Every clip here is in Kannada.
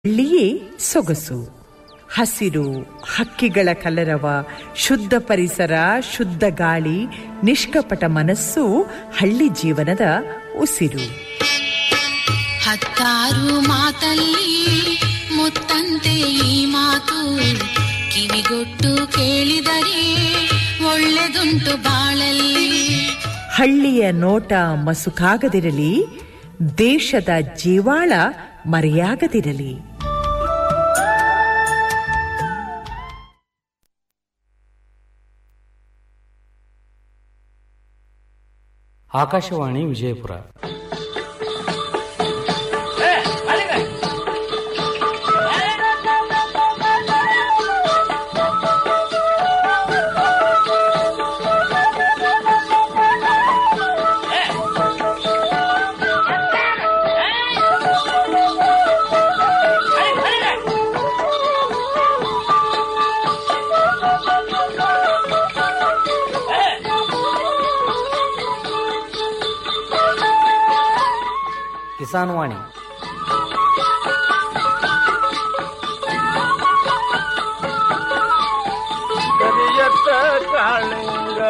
ಹಳ್ಳಿಯೇ ಸೊಗಸು ಹಸಿರು ಹಕ್ಕಿಗಳ ಕಲರವ ಶುದ್ಧ ಪರಿಸರ ಶುದ್ಧ ಗಾಳಿ ನಿಷ್ಕಪಟ ಮನಸ್ಸು ಹಳ್ಳಿ ಜೀವನದ ಉಸಿರು ಹತ್ತಾರು ಮಾತಲ್ಲಿ ಮುತ್ತಂತೆ ಈ ಮಾತು ಕಿವಿಗೊಟ್ಟು ಕೇಳಿದರೆ ಒಳ್ಳೆದುಂಟು ಬಾಳಲ್ಲಿ ಹಳ್ಳಿಯ ನೋಟ ಮಸುಕಾಗದಿರಲಿ ದೇಶದ ಜೀವಾಳ ಮರೆಯಾಗದಿರಲಿ ಆಕಾಶವಾಣಿ ವಿಜಯಪುರ ಕಿಸಾನ್ ವಾಣಿ ಕರಿಯತ್ತ ಕಾಳಿಂಗ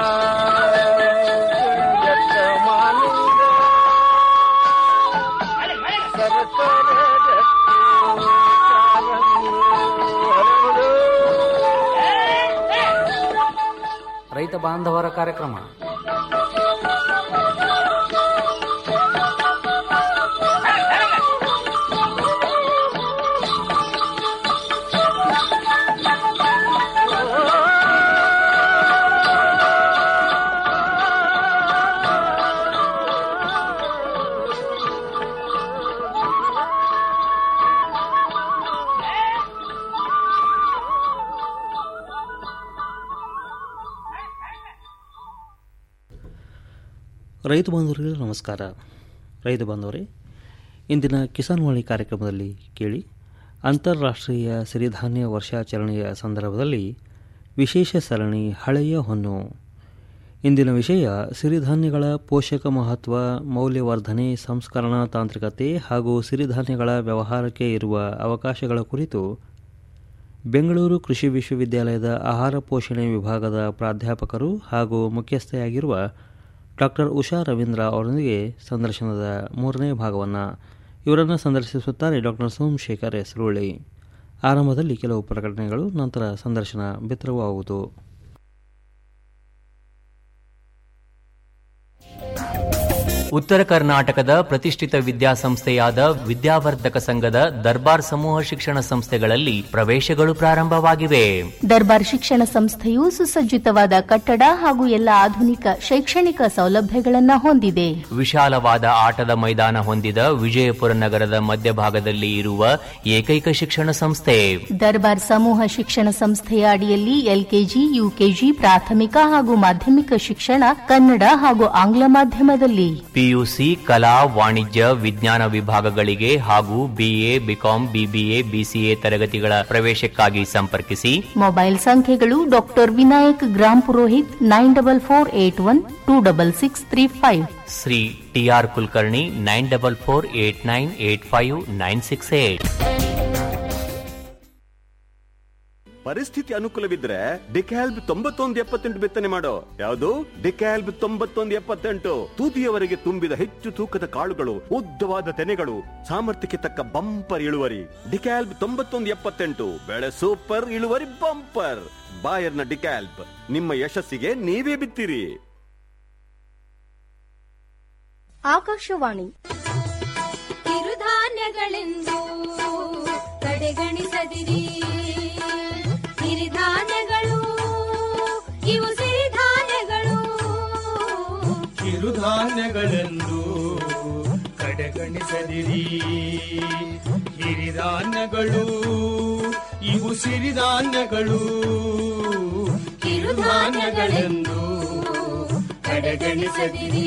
ಕರಿಯತ್ತ ಮಾಲಿಂಗ ಸರಸರ ಗಟ್ಟಿ ಕಾಲಂಗಿ ಹರಡು. ರೈತ ಬಾಂಧವರ ಕಾರ್ಯಕ್ರಮ ರೈತ ಬಾಂಧವರಿಗೆ ನಮಸ್ಕಾರ ರೈತ ಬಾಂಧವರೇ ಇಂದಿನ ಕಿಸಾನ್ ವಾಣಿ ಕಾರ್ಯಕ್ರಮದಲ್ಲಿ ಕೇಳಿ ಅಂತಾರಾಷ್ಟ್ರೀಯ ಸಿರಿಧಾನ್ಯ ವರ್ಷಾಚರಣೆಯ ಸಂದರ್ಭದಲ್ಲಿ ವಿಶೇಷ ಸರಣಿ ಹಳೆಯ ಹೊನ್ನು ಇಂದಿನ ವಿಷಯ ಸಿರಿಧಾನ್ಯಗಳ ಪೋಷಕ ಮಹತ್ವ ಮೌಲ್ಯವರ್ಧನೆ ಸಂಸ್ಕರಣಾ ತಾಂತ್ರಿಕತೆ ಹಾಗೂ ಸಿರಿಧಾನ್ಯಗಳ ವ್ಯವಹಾರಕ್ಕೆ ಇರುವ ಅವಕಾಶಗಳ ಕುರಿತು ಬೆಂಗಳೂರು ಕೃಷಿ ವಿಶ್ವವಿದ್ಯಾಲಯದ ಆಹಾರ ಪೋಷಣೆ ವಿಭಾಗದ ಪ್ರಾಧ್ಯಾಪಕರು ಹಾಗೂ ಮುಖ್ಯಸ್ಥೆಯಾಗಿರುವ ಡಾಕ್ಟರ್ ಉಷಾ ರವೀಂದ್ರ ಅವರೊಂದಿಗೆ ಸಂದರ್ಶನದ ಮೂರನೇ ಭಾಗವನ್ನು ಇವರನ್ನು ಸಂದರ್ಶಿಸುತ್ತಾರೆ ಡಾಕ್ಟರ್ ಸೋಮಶೇಖರ್ ಹೆಸರುಳ್ಳಿ ಆರಂಭದಲ್ಲಿ ಕೆಲವು ಪ್ರಕಟಣೆಗಳು ನಂತರ ಸಂದರ್ಶನ ಬಿತ್ತರವಾಗುವುದು ಉತ್ತರ ಕರ್ನಾಟಕದ ಪ್ರತಿಷ್ಠಿತ ವಿದ್ಯಾಸಂಸ್ಥೆಯಾದ ವಿದ್ಯಾವರ್ಧಕ ಸಂಘದ ದರ್ಬಾರ್ ಸಮೂಹ ಶಿಕ್ಷಣ ಸಂಸ್ಥೆಗಳಲ್ಲಿ ಪ್ರವೇಶಗಳು ಪ್ರಾರಂಭವಾಗಿವೆ ದರ್ಬಾರ್ ಶಿಕ್ಷಣ ಸಂಸ್ಥೆಯು ಸುಸಜ್ಜಿತವಾದ ಕಟ್ಟಡ ಹಾಗೂ ಎಲ್ಲ ಆಧುನಿಕ ಶೈಕ್ಷಣಿಕ ಸೌಲಭ್ಯಗಳನ್ನು ಹೊಂದಿದೆ ವಿಶಾಲವಾದ ಆಟದ ಮೈದಾನ ಹೊಂದಿದ ವಿಜಯಪುರ ನಗರದ ಮಧ್ಯಭಾಗದಲ್ಲಿ ಇರುವ ಏಕೈಕ ಶಿಕ್ಷಣ ಸಂಸ್ಥೆ ದರ್ಬಾರ್ ಸಮೂಹ ಶಿಕ್ಷಣ ಸಂಸ್ಥೆಯ ಅಡಿಯಲ್ಲಿ ಎಲ್ಕೆಜಿ ಯುಕೆಜಿ ಪ್ರಾಥಮಿಕ ಹಾಗೂ ಮಾಧ್ಯಮಿಕ ಶಿಕ್ಷಣ ಕನ್ನಡ ಹಾಗೂ ಆಂಗ್ಲ ಮಾಧ್ಯಮದಲ್ಲಿ ಪಿಯುಸಿ ಕಲಾ ವಾಣಿಜ್ಯ ವಿಜ್ಞಾನ ವಿಭಾಗಗಳಿಗೆ ಹಾಗೂ ಬಿಎ ಬಿಕಾಂ ಬಿಬಿಎ ಬಿಸಿಎ ತರಗತಿಗಳ ಪ್ರವೇಶಕ್ಕಾಗಿ ಸಂಪರ್ಕಿಸಿ ಮೊಬೈಲ್ ಸಂಖ್ಯೆಗಳು doctor Vinayak Grampurohit nine double four eight one two double six three five Shri TR Kulkarni nine double four eight nine eight five nine six eight ಪರಿಸ್ಥಿತಿ ಅನುಕೂಲವಿದ್ರೆ ಡಿಕ್ಯಾಲ್ಬ್ ತೊಂಬತ್ತೊಂದು ಎಪ್ಪತ್ತೆಂಟು ಬಿತ್ತನೆ ಮಾಡೋ ಯಾವುದು ಡಿಕ್ಯಾಲ್ಬ್ ತೊಂಬತ್ತೊಂದು ಎಪ್ಪತ್ತೆಂಟು ತೂತಿಯವರೆಗೆ ತುಂಬಿದ ಹೆಚ್ಚು ತೂಕದ ಕಾಳುಗಳು ಉದ್ದವಾದ ತೆನೆಗಳು ಸಾಮರ್ಥ್ಯಕ್ಕೆ ತಕ್ಕ ಬಂಪರ್ ಇಳುವರಿ ಡಿಕ್ಯಾಲ್ಬ್ ತೊಂಬತ್ತೊಂದು ಎಪ್ಪತ್ತೆಂಟು ಬೆಳೆ ಸೂಪರ್ ಇಳುವರಿ ಬಂಪರ್ ಬಾಯರ್ನ ಡಿಕ್ಯಾಲ್ಬ್ ನಿಮ್ಮ ಯಶಸ್ಸಿಗೆ ನೀವೇ ಬಿತ್ತಿರಿ ಆಕಾಶವಾಣಿ ಕಿರುಧಾನ್ಯಗಳೆಂದು ಕಡೆಗಣಿಸದಿರಿ ಸಿರಿಧಾನ್ಯಗಳು ಇವು ಸಿರಿಧಾನ್ಯಗಳು ಕಿರುಧಾನ್ಯಗಳೆಂದು ಕಡೆಗಣಿಸದಿರಿ ಹಿರಿಧಾನ್ಯಗಳು ಇವು ಸಿರಿಧಾನ್ಯಗಳು ಕಿರುಧಾನ್ಯಗಳೆಂದು ಕಡೆಗಣಿಸದಿರಿ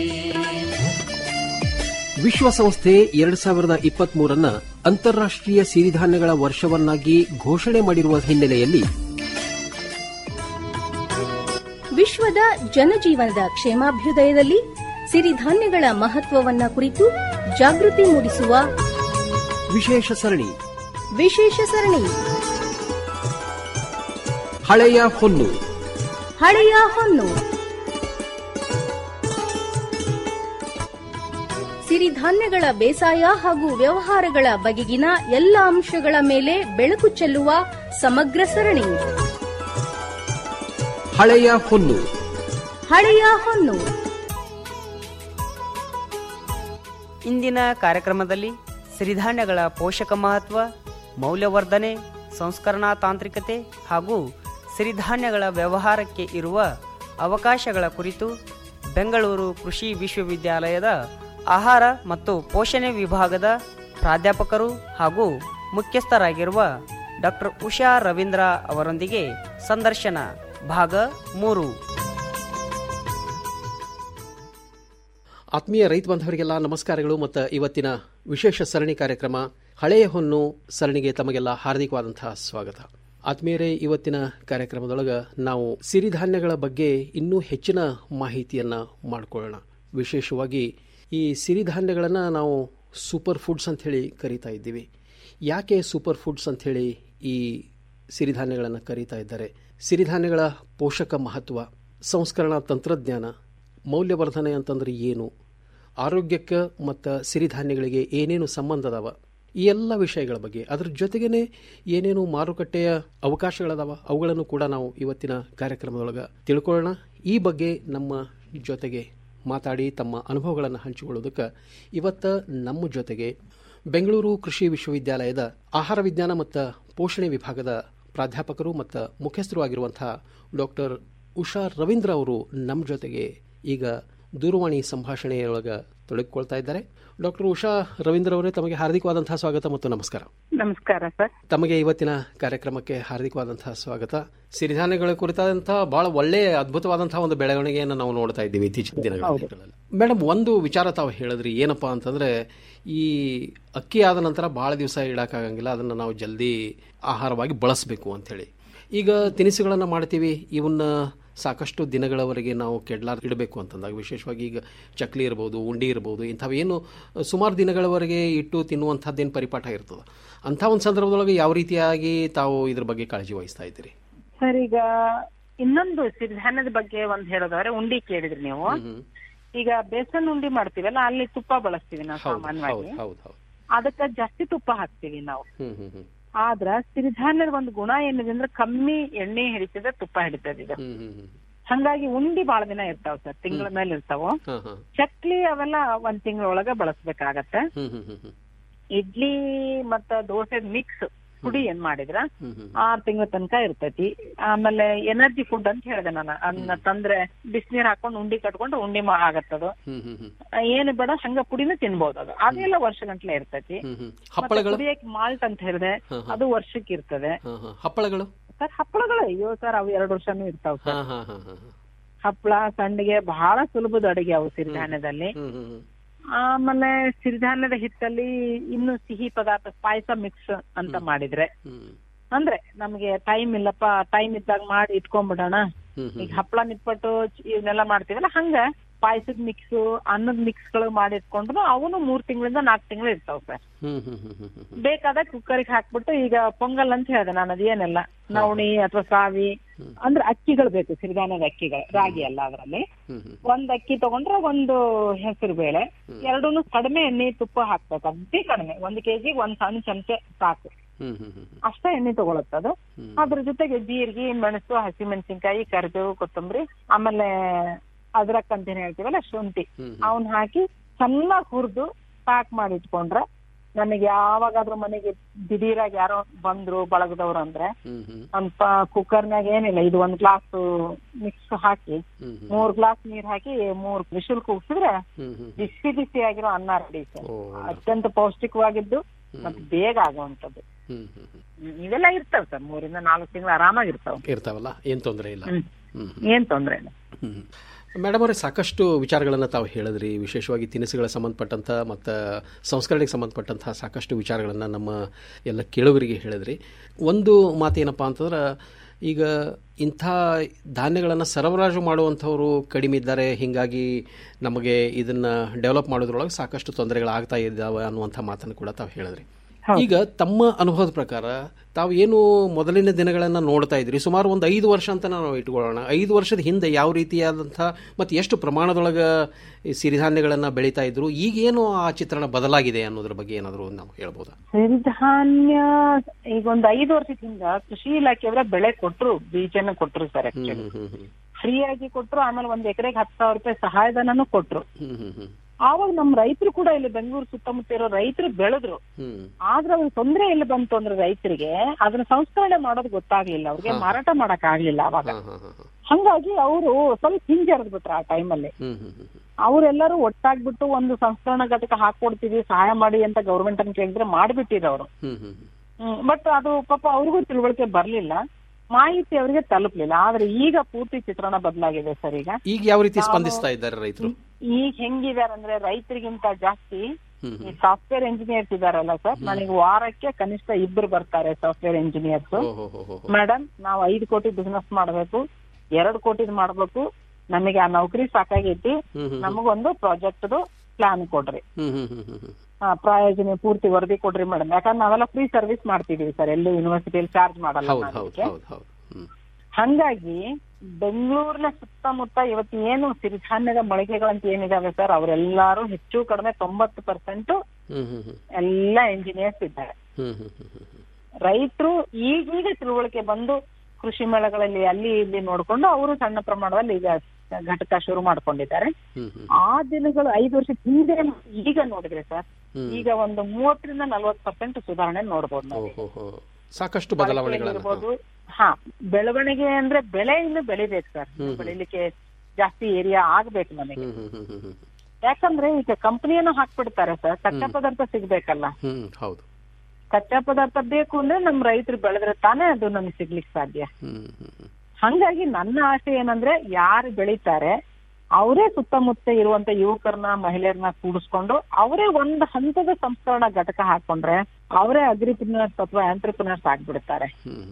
ವಿಶ್ವಸಂಸ್ಥೆ ಎರಡ್ ಸಾವಿರದ ಇಪ್ಪತ್ತ್ ಮೂರನ್ನ ಅಂತಾರಾಷ್ಟ್ರೀಯ ಸಿರಿಧಾನ್ಯಗಳ ವರ್ಷವನ್ನಾಗಿ ಘೋಷಣೆ ಮಾಡಿರುವ ಹಿನ್ನೆಲೆಯಲ್ಲಿ ವಿಶ್ವದ ಜನಜೀವನದ ಕ್ಷೇಮಾಭ್ಯುದಯದಲ್ಲಿ ಸಿರಿಧಾನ್ಯಗಳ ಮಹತ್ವವನ್ನ ಕುರಿತು ಜಾಗೃತಿ ಮೂಡಿಸುವ ವಿಶೇಷ ಸರಣಿ ವಿಶೇಷ ಸರಣಿ ಹಳೆಯ ಹೊನ್ನು ಹಳೆಯ ಹೊನ್ನು ಸಿರಿಧಾನ್ಯಗಳ ಬೇಸಾಯ ಹಾಗೂ ವ್ಯವಹಾರಗಳ ಬಗೆಗಿನ ಎಲ್ಲ ಅಂಶಗಳ ಮೇಲೆ ಬೆಳಕು ಚೆಲ್ಲುವ ಸಮಗ್ರ ಸರಣಿ ಹಳೆಯ ಹೊನ್ನು ಹಳೆಯ ಹೊನ್ನು ಇಂದಿನ ಕಾರ್ಯಕ್ರಮದಲ್ಲಿ ಸಿರಿಧಾನ್ಯಗಳ ಪೋಷಕ ಮಹತ್ವ ಮೌಲ್ಯವರ್ಧನೆ ಸಂಸ್ಕರಣಾ ತಾಂತ್ರಿಕತೆ ಹಾಗೂ ಸಿರಿಧಾನ್ಯಗಳ ವ್ಯವಹಾರಕ್ಕೆ ಇರುವ ಅವಕಾಶಗಳ ಕುರಿತು ಬೆಂಗಳೂರು ಕೃಷಿ ವಿಶ್ವವಿದ್ಯಾಲಯದ ಆಹಾರ ಮತ್ತು ಪೋಷಣೆ ವಿಭಾಗದ ಪ್ರಾಧ್ಯಾಪಕರು ಹಾಗೂ ಮುಖ್ಯಸ್ಥರಾಗಿರುವ ಡಾಕ್ಟರ್ ಉಷಾ ರವೀಂದ್ರ ಅವರೊಂದಿಗೆ ಸಂದರ್ಶನ ಭಾಗ ಮೂರು ಆತ್ಮೀಯ ರೈತ ಬಾಂಧವರಿಗೆಲ್ಲ ನಮಸ್ಕಾರಗಳು ಮತ್ತು ಇವತ್ತಿನ ವಿಶೇಷ ಸರಣಿ ಕಾರ್ಯಕ್ರಮ ಹಳೆಯ ಹೊನ್ನು ಸರಣಿಗೆ ತಮಗೆಲ್ಲ ಹಾರ್ದಿಕವಾದಂತಹ ಸ್ವಾಗತ ಆತ್ಮೀಯರೇ ಇವತ್ತಿನ ಕಾರ್ಯಕ್ರಮದೊಳಗೆ ನಾವು ಸಿರಿಧಾನ್ಯಗಳ ಬಗ್ಗೆ ಇನ್ನೂ ಹೆಚ್ಚಿನ ಮಾಹಿತಿಯನ್ನ ಮಾಡಿಕೊಳ್ಳೋಣ ವಿಶೇಷವಾಗಿ ಈ ಸಿರಿಧಾನ್ಯಗಳನ್ನು ನಾವು ಸೂಪರ್ ಫುಡ್ಸ್ ಅಂತ ಹೇಳಿ ಕರಿತಾ ಇದ್ದೀವಿ ಯಾಕೆ ಸೂಪರ್ ಫುಡ್ಸ್ ಅಂತ ಹೇಳಿ ಈ ಸಿರಿಧಾನ್ಯಗಳನ್ನು ಕರೀತಾ ಇದ್ದಾರೆ ಸಿರಿಧಾನ್ಯಗಳ ಪೋಷಕ ಮಹತ್ವ ಸಂಸ್ಕರಣಾ ತಂತ್ರಜ್ಞಾನ ಮೌಲ್ಯವರ್ಧನೆ ಅಂತಂದ್ರೆ ಏನು ಆರೋಗ್ಯಕ್ಕೆ ಮತ್ತು ಸಿರಿಧಾನ್ಯಗಳಿಗೆ ಏನೇನು ಸಂಬಂಧ ಅದಾವ ಈ ಎಲ್ಲ ವಿಷಯಗಳ ಬಗ್ಗೆ ಅದರ ಜೊತೆಗೇನೆ ಏನೇನು ಮಾರುಕಟ್ಟೆಯ ಅವಕಾಶಗಳದಾವ ಅವುಗಳನ್ನು ಕೂಡ ನಾವು ಇವತ್ತಿನ ಕಾರ್ಯಕ್ರಮದೊಳಗೆ ತಿಳ್ಕೊಳ್ಳೋಣ ಈ ಬಗ್ಗೆ ನಮ್ಮ ಜೊತೆಗೆ ಮಾತಾಡಿ ತಮ್ಮ ಅನುಭವಗಳನ್ನು ಹಂಚಿಕೊಳ್ಳೋದಕ್ಕೆ ಇವತ್ತು ನಮ್ಮ ಜೊತೆಗೆ ಬೆಂಗಳೂರು ಕೃಷಿ ವಿಶ್ವವಿದ್ಯಾಲಯದ ಆಹಾರ ವಿಜ್ಞಾನ ಮತ್ತು ಪೋಷಣೆ ವಿಭಾಗದ ಪ್ರಾಧ್ಯಾಪಕರು ಮತ್ತು ಮುಖ್ಯಸ್ಥರು ಆಗಿರುವಂತಹ ಡಾಕ್ಟರ್ ಉಷಾ ರವೀಂದ್ರ ಅವರು ನಮ್ಮ ಜೊತೆಗೆ ಈಗ ದೂರವಾಣಿ ಸಂಭಾಷಣೆಯೊಳಗೆ ತೊಡಗಿಕೊಳ್ತಾ ಇದ್ದಾರೆ ಡಾಕ್ಟರ್ ಉಷಾ ರವೀಂದ್ರ ಅವರೇ ತಮಗೆ ಹಾರ್ದಿಕವಾದಂತಹ ಸ್ವಾಗತ ಮತ್ತು ನಮಸ್ಕಾರ ನಮಸ್ಕಾರ ಸರ್ ತಮಗೆ ಇವತ್ತಿನ ಕಾರ್ಯಕ್ರಮಕ್ಕೆ ಹಾರ್ದಿಕವಾದಂತಹ ಸ್ವಾಗತ ಸಿರಿಧಾನ್ಯಗಳ ಕುರಿತಾದಂತಹ ಬಹಳ ಒಳ್ಳೆಯ ಅದ್ಭುತವಾದಂತಹ ಒಂದು ಬೆಳವಣಿಗೆಯನ್ನು ನಾವು ನೋಡ್ತಾ ಇದ್ದೀವಿ ಇತ್ತೀಚಿನ ದಿನಗಳಲ್ಲಿ ಮೇಡಮ್ ಒಂದು ವಿಚಾರ ತಾವು ಹೇಳಿದ್ರಿ ಏನಪ್ಪಾ ಅಂತಂದ್ರೆ ಈ ಅಕ್ಕಿ ಆದ ನಂತರ ಬಹಳ ದಿವಸ ಇಡಕ್ಕಾಗಂಗಿಲ್ಲ ಅದನ್ನು ನಾವು ಜಲ್ದಿ ಆಹಾರವಾಗಿ ಬಳಸಬೇಕು ಅಂತೇಳಿ ಈಗ ತಿನಿಸುಗಳನ್ನು ಮಾಡ್ತೀವಿ ಇವನ್ನ ಸಾಕಷ್ಟು ದಿನಗಳವರೆಗೆ ನಾವು ಕೆಡ್ಲಾರ್ ಇಡಬೇಕು ಅಂತಂದಾಗ ವಿಶೇಷವಾಗಿ ಈಗ ಚಕ್ಲಿ ಇರ್ಬೋದು ಉಂಡಿ ಇರ್ಬೋದು ಇಂಥವೇನು ಸುಮಾರು ದಿನಗಳವರೆಗೆ ಇಟ್ಟು ತಿನ್ನುವಂಥದ್ದೇನು ಪರಿಪಾಠ ಇರ್ತದೆ ಅಂಥ ಒಂದು ಸಂದರ್ಭದೊಳಗೆ ಯಾವ ರೀತಿಯಾಗಿ ತಾವು ಇದ್ರ ಬಗ್ಗೆ ಕಾಳಜಿ ವಹಿಸ್ತಾ ಇದ್ದೀರಿ ಸರ್ ಈಗ ಇನ್ನೊಂದು ಸಿರಿಧಾನ್ಯದ ಬಗ್ಗೆ ಒಂದ್ ಹೇಳೋದಾದ್ರೆ ಉಂಡಿ ಕೇಳಿದ್ರಿ ನೀವು ಈಗ ಬೇಸನ್ ಉಂಡಿ ಮಾಡ್ತೀವಲ್ಲ ಅಲ್ಲಿ ತುಪ್ಪ ಬಳಸ್ತೀವಿ ನಾವು ಹೌದು ಸಾಮಾನ್ಯವಾಗಿ ಹೌದು ಹೌದು ಹೌದು ಅದಕ್ಕೆ ಜಾಸ್ತಿ ತುಪ್ಪ ಹಾಕ್ತೀವಿ ನಾವು ಹ್ಮ್ ಹ್ಮ್ ಹ್ಮ್ ಆದ್ರ ಸಿರಿಧಾನ್ಯದ ಒಂದು ಗುಣ ಏನಿದೆ ಅಂದ್ರೆ ಕಮ್ಮಿ ಎಣ್ಣೆ ಹಿಡಿತದೆ ತುಪ್ಪ ಹಿಡಿತದೆ ಇದು ಹ್ಮ್ ಹ್ಮ್ ಹ್ಮ್ ಹಂಗಾಗಿ ಉಂಡಿ ಬಾಳ ದಿನ ಇರ್ತಾವ ಸರ್ ತಿಂಗಳ ಮೇಲೆ ಇರ್ತಾವ ಹಾ ಹಾ ಚಕ್ಲಿ ಅವೆಲ್ಲ ಒಂದ್ ತಿಂಗಳೊಳಗ ಬಳಸ್ಬೇಕಾಗತ್ತೆ ಹ್ಮ್ ಹ್ಮ್ ಹ್ಮ್ ಹ್ಮ್ ಇಡ್ಲಿ ಮತ್ತ ದೋಸೆ ಮಿಕ್ಸ್ ಪುಡಿ ಏನ್ ಮಾಡಿದ್ರ ಹ್ಮ್ ಹ್ಮ್ ಆರ್ ತಿಂಗಳ ತನಕ ಇರ್ತೈತಿ ಆಮೇಲೆ ಎನರ್ಜಿ ಫುಡ್ ಅಂತ ಹೇಳಿದೆ ನಾನು ಅದನ್ನ ತಂದ್ರೆ ಬಿಸಿನೀರ್ ಹಾಕೊಂಡು ಉಂಡಿ ಕಟ್ಕೊಂಡು ಉಂಡಿ ಮಾ- ಆಗತ್ತದು ಹ್ಮ್ ಹ್ಮ್ ಹ್ಮ್ ಆ, ಏನು ಬೇಡ ಹಂಗ ಪುಡಿನೂ ತಿನ್ಬೋದು ಅದು ಅದೆಲ್ಲ ವರ್ಷ ಗಂಟ್ಲೆ ಇರ್ತೈತಿ ಹ್ಮ್ ಹ್ಮ್ ಮತ್ತೆ ಹಪ್ಪಳಗಳು ಕುಡಿಯಕ್ ಮಾಲ್ಟ್ ಅಂತ ಹೇಳಿದೆ ಹಾ, ಹಾ. ಅದು ವರ್ಷಕ್ಕೆ ಇರ್ತದೆ ಹಾ ಹಾ ಹಪ್ಪಳಗಳು ಸರ್ ಹಪ್ಪಳಗಳು ಅಯ್ಯೋ ಸರ್ ಅವು ಎರಡು ವರ್ಷನೂ ಇರ್ತಾವ ಹಾ ಸರ್ ಹಾ ಹಾ ಹಾ ಹಾ. ಹಪ್ಪಳ ಸಂಡಿಗೆ ಬಹಳ ಸುಲಭದ ಅಡಿಗೆ ಅವು ಸಿರಿಧಾನ್ಯದಲ್ಲಿ ಹ್ಮ್ ಹ್ಮ್ ಹ್ಮ್ ಆಮೇಲೆ ಸಿರಿಧಾನ್ಯದ ಹಿಟ್ಟಲ್ಲಿ ಇನ್ನು ಸಿಹಿ ಪದಾರ್ಥ ಪಾಯಸ ಮಿಕ್ಸ್ ಅಂತ ಮಾಡಿದ್ರೆ ಹ್ಮ್ ಅಂದ್ರೆ ನಮ್ಗೆ ಟೈಮ್ ಇಲ್ಲಪ್ಪ ಟೈಮ್ ಇದ್ದಾಗ ಮಾಡಿ ಇಟ್ಕೊಂಡ್ಬಿಡೋಣ ಹ್ಮ್ ಈಗ ಹಪ್ಪಳ ನಿಪ್ಪಟ್ಟು ಚ್- ಇವನ್ನೆಲ್ಲ ಮಾಡ್ತೀವಲ್ಲ ಹಂಗ ಪಾಯಸದ ಮಿಕ್ಸ್ ಅನ್ನದ ಮಿಕ್ಸ್ ಗಳು ಮಾಡಿ ಇಟ್ಕೊಂಡ್ರು ಅವನು ಮೂರ್ ತಿಂಗಳಿಂದ ನಾಲ್ಕು ತಿಂಗಳು ಇರ್ತಾವ ಸರ್ ಹ್ಮ್ ಹ್ಮ್ ಹ್ಮ್ ಹ್ಮ್ ಹ್ಮ್ ಹ್ಮ್ ಬೇಕಾದಾಗ ಕುಕ್ಕರಿಗೆ ಹಾಕ್ಬಿಟ್ಟು ಈಗ ಪೊಂಗಲ್ ಅಂತ ಹೇಳಿದೆ ನಾನು ಅದೇನೆಲ್ಲ ನವಣಿ ಅಥವಾ ಸಾವಿ ಅಂದ್ರೆ ಅಕ್ಕಿಗಳು ಬೇಕು ಸಿರಿಧಾನ್ಯದ ಅಕ್ಕಿಗಳು ರಾಗಿ ಅಲ್ಲ ಅದರಲ್ಲಿ ಹ್ಮ್ ಹ್ಮ್ ಒಂದ್ ಅಕ್ಕಿ ತಗೊಂಡ್ರೆ ಒಂದು ಹೆಸರು ಬೇಳೆ ಎರಡೂನು ಕಡಿಮೆ ಎಣ್ಣೆ ತುಪ್ಪ ಹಾಕ್ಬೇಕು ಅತಿ ಕಡಿಮೆ ಒಂದ್ ಕೆಜಿಗೆ ಒಂದ್ ಸಣ್ಣ ಚಮಚೆ ಸಾಕು ಹ್ಮ್ ಹ್ಮ್ ಹ್ಮ್ ಅಷ್ಟೇ ಎಣ್ಣೆ ತಗೊಳತ್ತೆ ಅದು ಅದ್ರ ಜೊತೆಗೆ ಜೀರಿಗೆ ಮೆಣಸು ಹಸಿಮೆಣಸಿನ್ಕಾಯಿ ಕರಿಬೇವು ಕೊತ್ತಂಬರಿ ಆಮೇಲೆ ಅದ್ರಕ್ ಅಂತ ಏನ್ ಹೇಳ್ತೀವಲ್ಲ ಶುಂಠಿ ಅವನ್ ಹಾಕಿ ಚೆನ್ನಾಗಿ ಹುರಿದು ಪ್ಯಾಕ್ ಮಾಡಿ ಇಟ್ಕೊಂಡ್ರೆ ನನಗೆ ಯಾವಾಗಾದ್ರೂ ಮನೆಗೆ ದಿಢೀರಾಗಿ ಯಾರೋ ಬಂದ್ರು ಬಳಗದವ್ರು ಅಂದ್ರೆ ಹ್ಮ್ ಹ್ಮ್ ಒಂದ್ ಕುಕ್ಕರ್ನಾಗ ಏನಿಲ್ಲ ಇದು ಒಂದ್ ಗ್ಲಾಸ್ ಮಿಕ್ಸ್ ಹಾಕಿ ಹ್ಮ್ ಹ್ಮ್ ಮೂರ್ ಗ್ಲಾಸ್ ನೀರ್ ಹಾಕಿ ಮೂರ್ ವಿಶುಲ್ ಕೂಗ್ಸಿದ್ರೆ ಹ್ಮ್ ಹ್ಮ್ ಬಿಸಿ ಬಿಸಿ ಆಗಿರೋ ಅನ್ನ ರೆಡಿ ಸರ್ ಓ ಅತ್ಯಂತ ಪೌಷ್ಟಿಕವಾಗಿದ್ದು ಮತ್ತೆ ಬೇಗ ಆಗುವಂತದ್ದು ಹ್ಮ್ ಹ್ಮ್ ಹ್ಮ್ ಹ್ಮ್, ಇವೆಲ್ಲ ಇರ್ತಾವ ಸರ್ ಮೂರಿಂದ ನಾಲ್ಕು ತಿಂಗಳು ಆರಾಮಾಗಿರ್ತಾವ ಇರ್ತಾವಲ್ಲ ಏನ್ ತೊಂದರೆ ಇಲ್ಲ ಹ್ಮ್. ಹ್ಮ್ ಏನ್ ತೊಂದ್ರೆ ಇಲ್ಲ ಹ್ಮ್. ಮೇಡಮ್ ಅವರೇ ಸಾಕಷ್ಟು ವಿಚಾರಗಳನ್ನು ತಾವು ಹೇಳಿದ್ರಿ ವಿಶೇಷವಾಗಿ ತಿನಿಸುಗಳ ಸಂಬಂಧಪಟ್ಟಂಥ ಮತ್ತು ಸಂಸ್ಕರಣೆಗೆ ಸಂಬಂಧಪಟ್ಟಂತಹ ಸಾಕಷ್ಟು ವಿಚಾರಗಳನ್ನು ನಮ್ಮ ಎಲ್ಲ ಕೇಳುಗರಿಗೆ ಹೇಳಿದ್ರಿ ಒಂದು ಮಾತೇನಪ್ಪ ಅಂತಂದ್ರೆ ಈಗ ಇಂಥ ಧಾನ್ಯಗಳನ್ನು ಸರಬರಾಜು ಮಾಡುವಂಥವರು ಕಡಿಮೆ ಇದ್ದಾರೆ ಹೀಗಾಗಿ ನಮಗೆ ಇದನ್ನು ಡೆವಲಪ್ ಮಾಡೋದ್ರೊಳಗೆ ಸಾಕಷ್ಟು ತೊಂದರೆಗಳಾಗ್ತಾ ಇದ್ದಾವೆ ಅನ್ನುವಂಥ ಮಾತನ್ನು ಕೂಡ ತಾವು ಹೇಳಿದ್ರಿ ಈಗ ತಮ್ಮ ಅನುಭವದ ಪ್ರಕಾರ ತಾವು ಏನು ಮೊದಲಿನ ದಿನಗಳನ್ನ ನೋಡ್ತಾ ಇದ್ರಿ ಸುಮಾರು ಒಂದು ಐದು ವರ್ಷ ಅಂತ ನಾವು ಇಟ್ಕೊಳ್ಳೋಣ ಐದು ವರ್ಷದ ಹಿಂದೆ ಯಾವ ರೀತಿಯಾದಂತಹ ಮತ್ತೆ ಎಷ್ಟು ಪ್ರಮಾಣದೊಳಗ ಈ ಸಿರಿಧಾನ್ಯಗಳನ್ನ ಬೆಳೀತಾ ಇದ್ರು ಈಗೇನು ಆ ಚಿತ್ರಣ ಬದಲಾಗಿದೆ ಅನ್ನೋದ್ರ ಬಗ್ಗೆ ಏನಾದರೂ ನಾವು ಹೇಳ್ಬೋದಾ ಸಿರಿಧಾನ್ಯ ಈಗ ಒಂದ್ ಐದು ವರ್ಷದಿಂದ ಕೃಷಿ ಇಲಾಖೆಯವರ ಬೆಳೆ ಕೊಟ್ರು ಬೀಜನ ಕೊಟ್ರು ಸರ್ ಆಕ್ಚುಲಿ ಫ್ರೀ ಆಗಿ ಕೊಟ್ರು ಆಮೇಲೆ ಒಂದ್ ಎಕರೆಗೆ ಹತ್ತು ಸಾವಿರ ರೂಪಾಯಿ ಸಹಾಯಧನನು ಕೊಟ್ರು ಆವಾಗ ನಮ್ ರೈತರು ಕೂಡ ಇಲ್ಲಿ ಬೆಂಗಳೂರು ಸುತ್ತಮುತ್ತ ಇರೋ ರೈತರು ಬೆಳೆದ್ರು ಆದ್ರೆ ಅವ್ರಿಗೆ ತೊಂದ್ರೆ ಎಲ್ಲಿ ಬಂತು ಅಂದ್ರೆ ರೈತರಿಗೆ ಅದನ್ನ ಸಂಸ್ಕರಣೆ ಮಾಡೋದು ಗೊತ್ತಾಗ್ಲಿಲ್ಲ ಅವ್ರಿಗೆ ಮಾರಾಟ ಮಾಡಕ್ ಆಗ್ಲಿಲ್ಲ ಅವಾಗ ಹಂಗಾಗಿ ಅವರು ಸ್ವಲ್ಪ ಹಿಂಜರಿದ್ ಬಿಟ್ರು ಆ ಟೈಮಲ್ಲಿ ಅವರೆಲ್ಲರೂ ಒಟ್ಟಾಗ್ಬಿಟ್ಟು ಒಂದು ಸಂಸ್ಕರಣಾ ಘಟಕ ಹಾಕೊಡ್ತೀವಿ ಸಹಾಯ ಮಾಡಿ ಅಂತ ಗೌರ್ಮೆಂಟ್ ಅನ್ನು ಕೇಳಿದ್ರೆ ಮಾಡ್ಬಿಟ್ಟಿದ್ರು ಅವರು ಬಟ್ ಅದು ಪಾಪ ಅವ್ರಿಗೂ ತಿಳುವಳಿಕೆ ಬರ್ಲಿಲ್ಲ ಮಾಹಿತಿ ಅವರಿಗೆ ತಲುಪ್ಲಿಲ್ಲ ಆದ್ರೆ ಈಗ ಪೂರ್ತಿ ಚಿತ್ರಣ ಬದಲಾಗಿದೆ ಸರ್ ಈಗ ಈಗ ಯಾವ ರೀತಿ ನಾವು- ಸ್ಪಂದಿಸ್ತಾ ಇದ್ದಾರೆ ರೈತರು ಈಗ ಹೆಂಗಿದಾರೆ ಅಂದ್ರೆ ರೈತರಿಗಿಂತ ಜಾಸ್ತಿ ಈ ಸಾಫ್ಟ್ವೇರ್ ಇಂಜಿನಿಯರ್ಸ್ ಇದಾರಲ್ಲ ಸರ್ ನನಗೆ ವಾರಕ್ಕೆ ಕನಿಷ್ಠ ಇಬ್ರು ಬರ್ತಾರೆ ಸಾಫ್ಟ್ವೇರ್ ಇಂಜಿನಿಯರ್ಸ್ ಮೇಡಮ್ ನಾವು ಐದು ಕೋಟಿ ಬಿಸ್ನೆಸ್ ಮಾಡ್ಬೇಕು ಎರಡು ಕೋಟಿದ್ ಮಾಡ್ಬೇಕು ನಮಗೆ ಆ ನೌಕರಿ ಸಾಕಾಗೈತಿ ನಮಗೊಂದು ಪ್ರಾಜೆಕ್ಟ್ ಪ್ಲಾನ್ ಕೊಡ್ರಿ ಆ, ಪ್ರಾಯೋಜನೆ ಪೂರ್ತಿ ವರದಿ ಕೊಡ್ರಿ ಮೇಡಮ್ ಯಾಕಂದ್ರೆ ನಾವೆಲ್ಲ ಫ್ರೀ ಸರ್ವಿಸ್ ಮಾಡ್ತಿದೀವಿ ಸರ್ ಎಲ್ಲೂ ಯೂನಿವರ್ಸಿಟಿಯಲ್ಲಿ ಚಾರ್ಜ್ ಮಾಡಲ್ಲ ಹೌದು ನಾವು ಹೌದು ಅದಕ್ಕೆ. ಹೌದು ಹೌದು ಹಂಗಾಗಿ ಬೆಂಗಳೂರಿನ ಸುತ್ತಮುತ್ತ ಇವತ್ತು ಏನು ಸಿರಿಧಾನ್ಯದ ಮೊಳಕೆಗಳಂತ ಏನಿದಾವೆ ಸರ್ ಅವರೆಲ್ಲರೂ ಹೆಚ್ಚು ಕಡಿಮೆ ತೊಂಬತ್ತು ಪರ್ಸೆಂಟ್ ಹ್ಮ್ ಹ್ಮ್ ಹ್ಮ್ ಎಲ್ಲ ಇಂಜಿನಿಯರ್ಸ್ ಇದ್ದಾರೆ ಹ್ಮ್ ಹ್ಮ್ ಹ್ಮ್ ಹ್ಮ್ ರೈತರು ಈಗೀಗ ತಿಳುವಳಿಕೆ ಬಂದು ಕೃಷಿ ಮೇಳಗಳಲ್ಲಿ ಅಲ್ಲಿ ಇಲ್ಲಿ ನೋಡ್ಕೊಂಡು ಅವರು ಸಣ್ಣ ಪ್ರಮಾಣದಲ್ಲಿ ಈಗ ಘಟಕ ಶುರು ಮಾಡ್ಕೊಂಡಿದ್ದಾರೆ ಆ ದಿನಗಳು ಐದು ವರ್ಷದ ಹಿಂದೆ ಈಗ ನೋಡಿದ್ರೆ ಸರ್ ಈಗ ಒಂದು ಮೂವತ್ತರಿಂದ ನಲ್ವತ್ತು ಪರ್ಸೆಂಟ್ ಸುಧಾರಣೆ ನೋಡ್ಬೋದು ನಾವು ಓಹೋ ಸಾಕಷ್ಟು ಬದಲಾವಣೆಗಳನ್ನ ಇರ್ಬೋದು ಹಾ ಬೆಳವಣಿಗೆ ಅಂದ್ರೆ ಬೆಳೆ ಇನ್ನು ಬೆಳಿಬೇಕು ಸರ್ ಹ್ಮ್. ಬೆಳಿಲಿಕ್ಕೆ ಜಾಸ್ತಿ ಏರಿಯಾ ಆಗ್ಬೇಕು ನಮಗೆ ಹ್ಮ್ ಹ್ಮ್ ಹ್ಮ್ ಹ್ಮ್ ಹ್ಮ್ ಯಾಕಂದ್ರೆ ಈಗ ಕಂಪನಿಯನ್ನು ಹಾಕ್ಬಿಡ್ತಾರೆ ಸರ್ ಕಚ್ಚಾ ಪದಾರ್ಥ ಸಿಗ್ಬೇಕಲ್ಲ ಹ್ಮ್ ಹೌದು ಕಚ್ಚಾ ಪದಾರ್ಥ ಬೇಕು ಅಂದ್ರೆ ನಮ್ ರೈತರು ಬೆಳೆದ್ರೆ ತಾನೇ ಅದು ನಮ್ಗೆ ಸಿಗ್ಲಿಕ್ಕೆ ಸಾಧ್ಯ ಹ್ಮ್ ಹ್ಮ್ ಹ್ಮ್ ಹಂಗಾಗಿ ನನ್ನ ಆಸೆ ಏನಂದ್ರೆ ಯಾರು ಬೆಳಿತಾರೆ ಅವರೇ ಸುತ್ತಮುತ್ತ ಇರುವಂತ ಯುವಕರನ್ನ ಮಹಿಳೆಯರನ್ನ ಕೂಡಿಸ್ಕೊಂಡು ಅವರೇ ಒಂದು ಹಂತದ ಸಂಸ್ಕರಣಾ ಘಟಕ ಹಾಕೊಂಡ್ರೆ ಅವರೇ ಅಗ್ರಿಪ್ರಿನರ್ಸ್ ಅಥವಾ ಆಂಟ್ರಪ್ರಿನರ್ಸ್ ಆಗ್ಬಿಡ್ತಾರೆ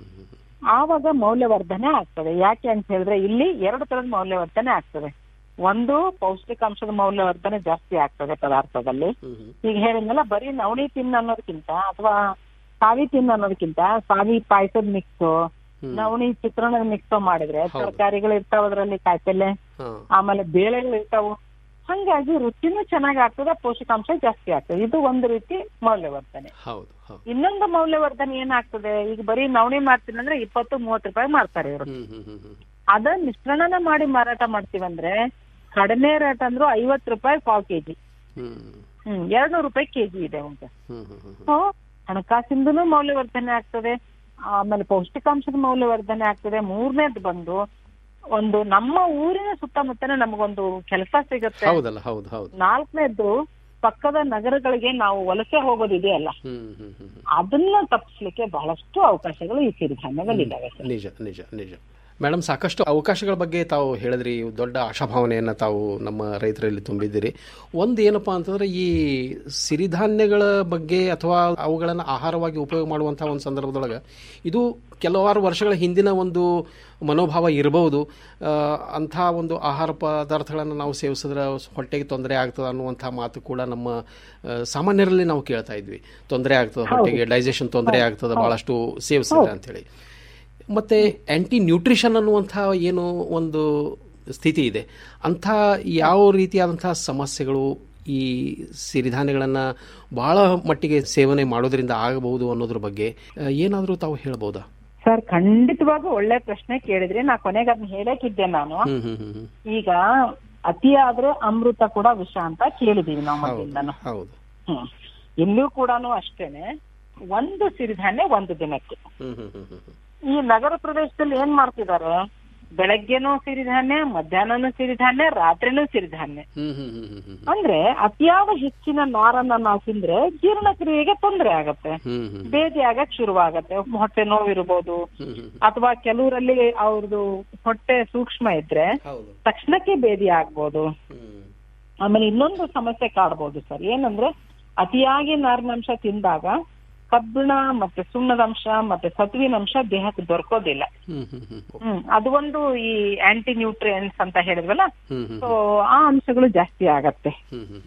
ಆವಾಗ ಮೌಲ್ಯವರ್ಧನೆ ಆಗ್ತದೆ ಯಾಕೆ ಅಂತ ಹೇಳಿದ್ರೆ ಇಲ್ಲಿ ಎರಡು ತರದ ಮೌಲ್ಯವರ್ಧನೆ ಆಗ್ತದೆ ಒಂದು ಪೌಷ್ಟಿಕಾಂಶದ ಮೌಲ್ಯವರ್ಧನೆ ಜಾಸ್ತಿ ಆಗ್ತದೆ ಪದಾರ್ಥದಲ್ಲಿ ಈಗ ಹೇಳಿದ್ನಲ್ಲ ಬರೀ ನವಣಿ ತಿನ್ನು ಅನ್ನೋದಕ್ಕಿಂತ ಅಥವಾ ಸಾವಿ ತಿನ್ನು ಅನ್ನೋದಕ್ಕಿಂತ ಸಾವಿ ಪಾಯಸದ ಮಿಕ್ಸ್ ನವಣಿ ಚಿತ್ರಾನ್ನದ ಮಿಕ್ಸ್ ಮಾಡಿದ್ರೆ ತರಕಾರಿಗಳು ಇರ್ತಾವ ಅದ್ರಲ್ಲಿ ಕಾಯಿಪಲ್ಲೆ ಆಮೇಲೆ ಬೇಳೆಗಳು ಇರ್ತಾವು ಹಂಗಾಗಿ ರುಚಿನೂ ಚೆನ್ನಾಗಿ ಆಗ್ತದೆ ಪೋಷಕಾಂಶ ಜಾಸ್ತಿ ಆಗ್ತದೆ ಇದು ಒಂದು ರೀತಿ ಮೌಲ್ಯವರ್ಧನೆ ಹೌದು ಹೌದು ಇನ್ನೊಂದು ಮೌಲ್ಯವರ್ಧನೆ ಏನಾಗ್ತದೆ ಈಗ ಬರೀ ನವಣಿ ಮಾಡ್ತೀನಿ ಅಂದ್ರೆ ಇಪ್ಪತ್ತು ಮೂವತ್ತು ರೂಪಾಯಿ ಮಾರ್ತಾರೆ ಇವರು ಹ್ಮ್ ಹ್ಮ್ ಹ್ಮ್ ಹ್ಮ್ ಅದ ಮಿಶ್ರಣನ ಮಾಡಿ ಮಾರಾಟ ಮಾಡ್ತೀವಂದ್ರೆ ಕಡಿಮೆ ರೇಟ್ ಅಂದ್ರು ಐವತ್ ರೂಪಾಯಿ ಪಾವ್ ಕೆಜಿ ಹ್ಮ್ ಹ್ಮ್ ಎರಡ್ ನೂರು ರೂಪಾಯಿ ಕೆಜಿ ಇದೆ ಅಂತ ಹ್ಮ್ ಹ್ಮ್ ಹ್ಮ್ ಸೊ ಹಣಕಾಸಿಂದನೂ ಮೌಲ್ಯವರ್ಧನೆ ಆಗ್ತದೆ ಆಮೇಲೆ ಪೌಷ್ಟಿಕಾಂಶದ ಮೌಲ್ಯವರ್ಧನೆ ಆಗ್ತದೆ ಮೂರನೇದು ಬಂದು ಒಂದು ನಮ್ಮ ಊರಿನ ಸುತ್ತಮುತ್ತನೇ ನಮಗೊಂದು ಕೆಲಸ ಸಿಗುತ್ತೆ ಹೌದಲ್ಲ ಹೌದು ಹೌದು ನಾಲ್ಕನೇದು ಪಕ್ಕದ ನಗರಗಳಿಗೆ ನಾವು ವಲಸೆ ಹೋಗೋದಿದೆಯಲ್ಲ ಹ್ಮ್ ಹ್ಮ್ ಹ್ಮ್ ಹ್ಮ್ ಅದನ್ನ ತಪ್ಪಿಸ್ಲಿಕ್ಕೆ ಬಹಳಷ್ಟು ಅವಕಾಶಗಳು ಈ ಸಿರಿಧಾನ್ಯಗಳಿದ್ದಾವೆ ಸರ್ ನಿಜ ನಿಜ ನಿಜ ಮೇಡಮ್ ಸಾಕಷ್ಟು ಅವಕಾಶಗಳ ಬಗ್ಗೆ ತಾವು ಹೇಳಿದ್ರಿ ದೊಡ್ಡ ಆಶಾಭಾವನೆಯನ್ನು ತಾವು ನಮ್ಮ ರೈತರಲ್ಲಿ ತುಂಬಿದ್ದೀರಿ ಒಂದು ಏನಪ್ಪಾ ಅಂತಂದ್ರೆ ಈ ಸಿರಿಧಾನ್ಯಗಳ ಬಗ್ಗೆ ಅಥವಾ ಅವುಗಳನ್ನು ಆಹಾರವಾಗಿ ಉಪಯೋಗ ಮಾಡುವಂಥ ಒಂದು ಸಂದರ್ಭದೊಳಗೆ ಇದು ಕೆಲವಾರು ವರ್ಷಗಳ ಹಿಂದಿನ ಒಂದು ಮನೋಭಾವ ಇರಬಹುದು ಆ, ಅಂಥ ಒಂದು ಆಹಾರ ಪದಾರ್ಥಗಳನ್ನು ನಾವು ಸೇವಿಸಿದ್ರೆ ಹೊಟ್ಟೆಗೆ ತೊಂದರೆ ಆಗ್ತದೆ ಅನ್ನುವಂಥ ಮಾತು ಕೂಡ ನಮ್ಮ ಆ, ಸಾಮಾನ್ಯರಲ್ಲಿ ನಾವು ಕೇಳ್ತಾ ಇದ್ವಿ ತೊಂದರೆ ಆಗ್ತದೆ ಹೊಟ್ಟೆಗೆ ಡೈಜೆಷನ್ ತೊಂದರೆ ಆಗ್ತದೆ ಭಾಳಷ್ಟು ಸೇವಿಸಿದ್ರೆ ಅಂತೇಳಿ ಮತ್ತೆ ಆಂಟಿ ನ್ಯೂಟ್ರಿಷನ್ ಅನ್ನುವಂಥ ಏನು ಒಂದು ಸ್ಥಿತಿ ಇದೆ ಅಂಥ ಯಾವ ರೀತಿಯಾದಂಥ ಸಮಸ್ಯೆಗಳು ಈ ಸಿರಿಧಾನ್ಯಗಳನ್ನು ಬಹಳ ಮಟ್ಟಿಗೆ ಸೇವನೆ ಮಾಡೋದ್ರಿಂದ ಆಗಬಹುದು ಅನ್ನೋದ್ರ ಬಗ್ಗೆ ಏನಾದರೂ ತಾವು ಹೇಳ್ಬೋದಾ ಸರ್ ಖಂಡಿತವಾಗೂ ಒಳ್ಳೆ ಪ್ರಶ್ನೆ ಕೇಳಿದ್ರಿ ನಾ ಕೊನೆಗೆ ಅದನ್ನ ಹೇಳಕ್ಕಿದ್ದೆ ನಾನು ಹ್ಮ್ ಹ್ಮ್ ಹ್ಮ್ ಹ್ಮ್. ಈಗ ಅತಿಯಾದ್ರೆ ಅಮೃತ ಕೂಡ ವಿಷ ಅಂತ ಕೇಳಿದೀವಿ ನಾವು ಮೊದಲಿಂದನು ಹೌದು ಹ್ಮ್ ಇಲ್ಲೂ ಕೂಡ ಅಷ್ಟೇನೆ ಒಂದು ಸಿರಿಧಾನ್ಯ ಒಂದು ದಿನಕ್ಕೆ ಹ್ಮ್ ಹ್ಮ್ ಹ್ಮ್ ಹ್ಮ್ ಹ್ಮ್. ಈ ನಗರ ಪ್ರದೇಶದಲ್ಲಿ ಏನ್ ಮಾಡ್ತಿದ್ದಾರೆ ಬೆಳಗ್ಗೆನೂ ಸಿರಿಧಾನ್ಯ ಮಧ್ಯಾಹ್ನನೂ ಸಿರಿಧಾನ್ಯ ರಾತ್ರಿನೂ ಸಿರಿಧಾನ್ಯ ಹ್ಮ್ ಹ್ಮ್ ಹ್ಮ್ ಹ್ಮ್ ಹ್ಮ್. ಅಂದ್ರೆ ಅತಿಯಾದ ಹೆಚ್ಚಿನ ನಾರನ್ನ ನಾವು ತಿಂದ್ರೆ ಜೀರ್ಣಕ್ರಿಯೆಗೆ ತೊಂದರೆ ಆಗತ್ತೆ ಹ್ಮ್ ಹ್ಮ್ ಬೇದಿ ಆಗಕ್ ಶುರುವಾಗತ್ತೆ ಹೊಟ್ಟೆ ನೋವಿರ್ಬೋದು ಹ್ಮ್ ಹ್ಮ್. ಅಥವಾ ಕೆಲವರಲ್ಲಿ ಅವ್ರದ್ದು ಹೊಟ್ಟೆ ಸೂಕ್ಷ್ಮ ಇದ್ರೆ ಹೌದು ತಕ್ಷಣಕ್ಕೆ ಬೇದಿ ಆಗ್ಬೋದು ಹ್ಮ್ ಆಮೇಲೆ ಇನ್ನೊಂದು ಸಮಸ್ಯೆ ಕಾಡ್ಬೋದು ಸರ್ ಏನಂದ್ರೆ ಅತಿಯಾಗಿ ನಾರಿನಂಶ ತಿಂದಾಗ ಕಬ್ಬಿಣ ಮತ್ತೆ ಸುಣ್ಣದಂಶ ಮತ್ತೆ ಸತ್ವಿನಂಶ ದೇಹಕ್ಕೆ ದೊರಕೋದಿಲ್ಲ ಹ್ಮ್ ಹ್ಮ್ ಹ್ಮ್ ಹ್ಮ್ ಅದು ಒಂದು ಈ ಆಂಟಿ ನ್ಯೂಟ್ರಿಯನ್ಸ್ ಅಂತ ಹೇಳಿದ್ವಲ್ಲ ಹ್ಮ್ ಹ್ಮ್ ಸೊ ಆ ಅಂಶಗಳು ಜಾಸ್ತಿ ಆಗತ್ತೆ ಹ್ಮ್ ಹ್ಮ್ ಹ್ಮ್ ಸೊ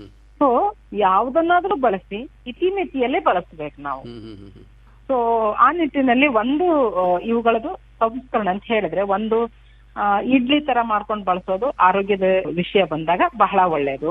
ಸೊ ಯಾವ್ದನ್ನಾದ್ರೂ ಬಳಸಿ ಇತಿಮಿತಿಯಲ್ಲೇ ಬಳಸಬೇಕು ನಾವು ಸೊ ಆ ನಿಟ್ಟಿನಲ್ಲಿ ಒಂದು ಆ, ಇವುಗಳದ್ದು ಸಂಸ್ಕರಣ ಅಂತ ಹೇಳಿದ್ರೆ ಒಂದು ಆ, ಇಡ್ಲಿ ತರ ಮಾಡ್ಕೊಂಡು ಬಳಸೋದು ಆರೋಗ್ಯದ ವಿಷಯ ಬಂದಾಗ ಬಹಳ ಒಳ್ಳೆಯದು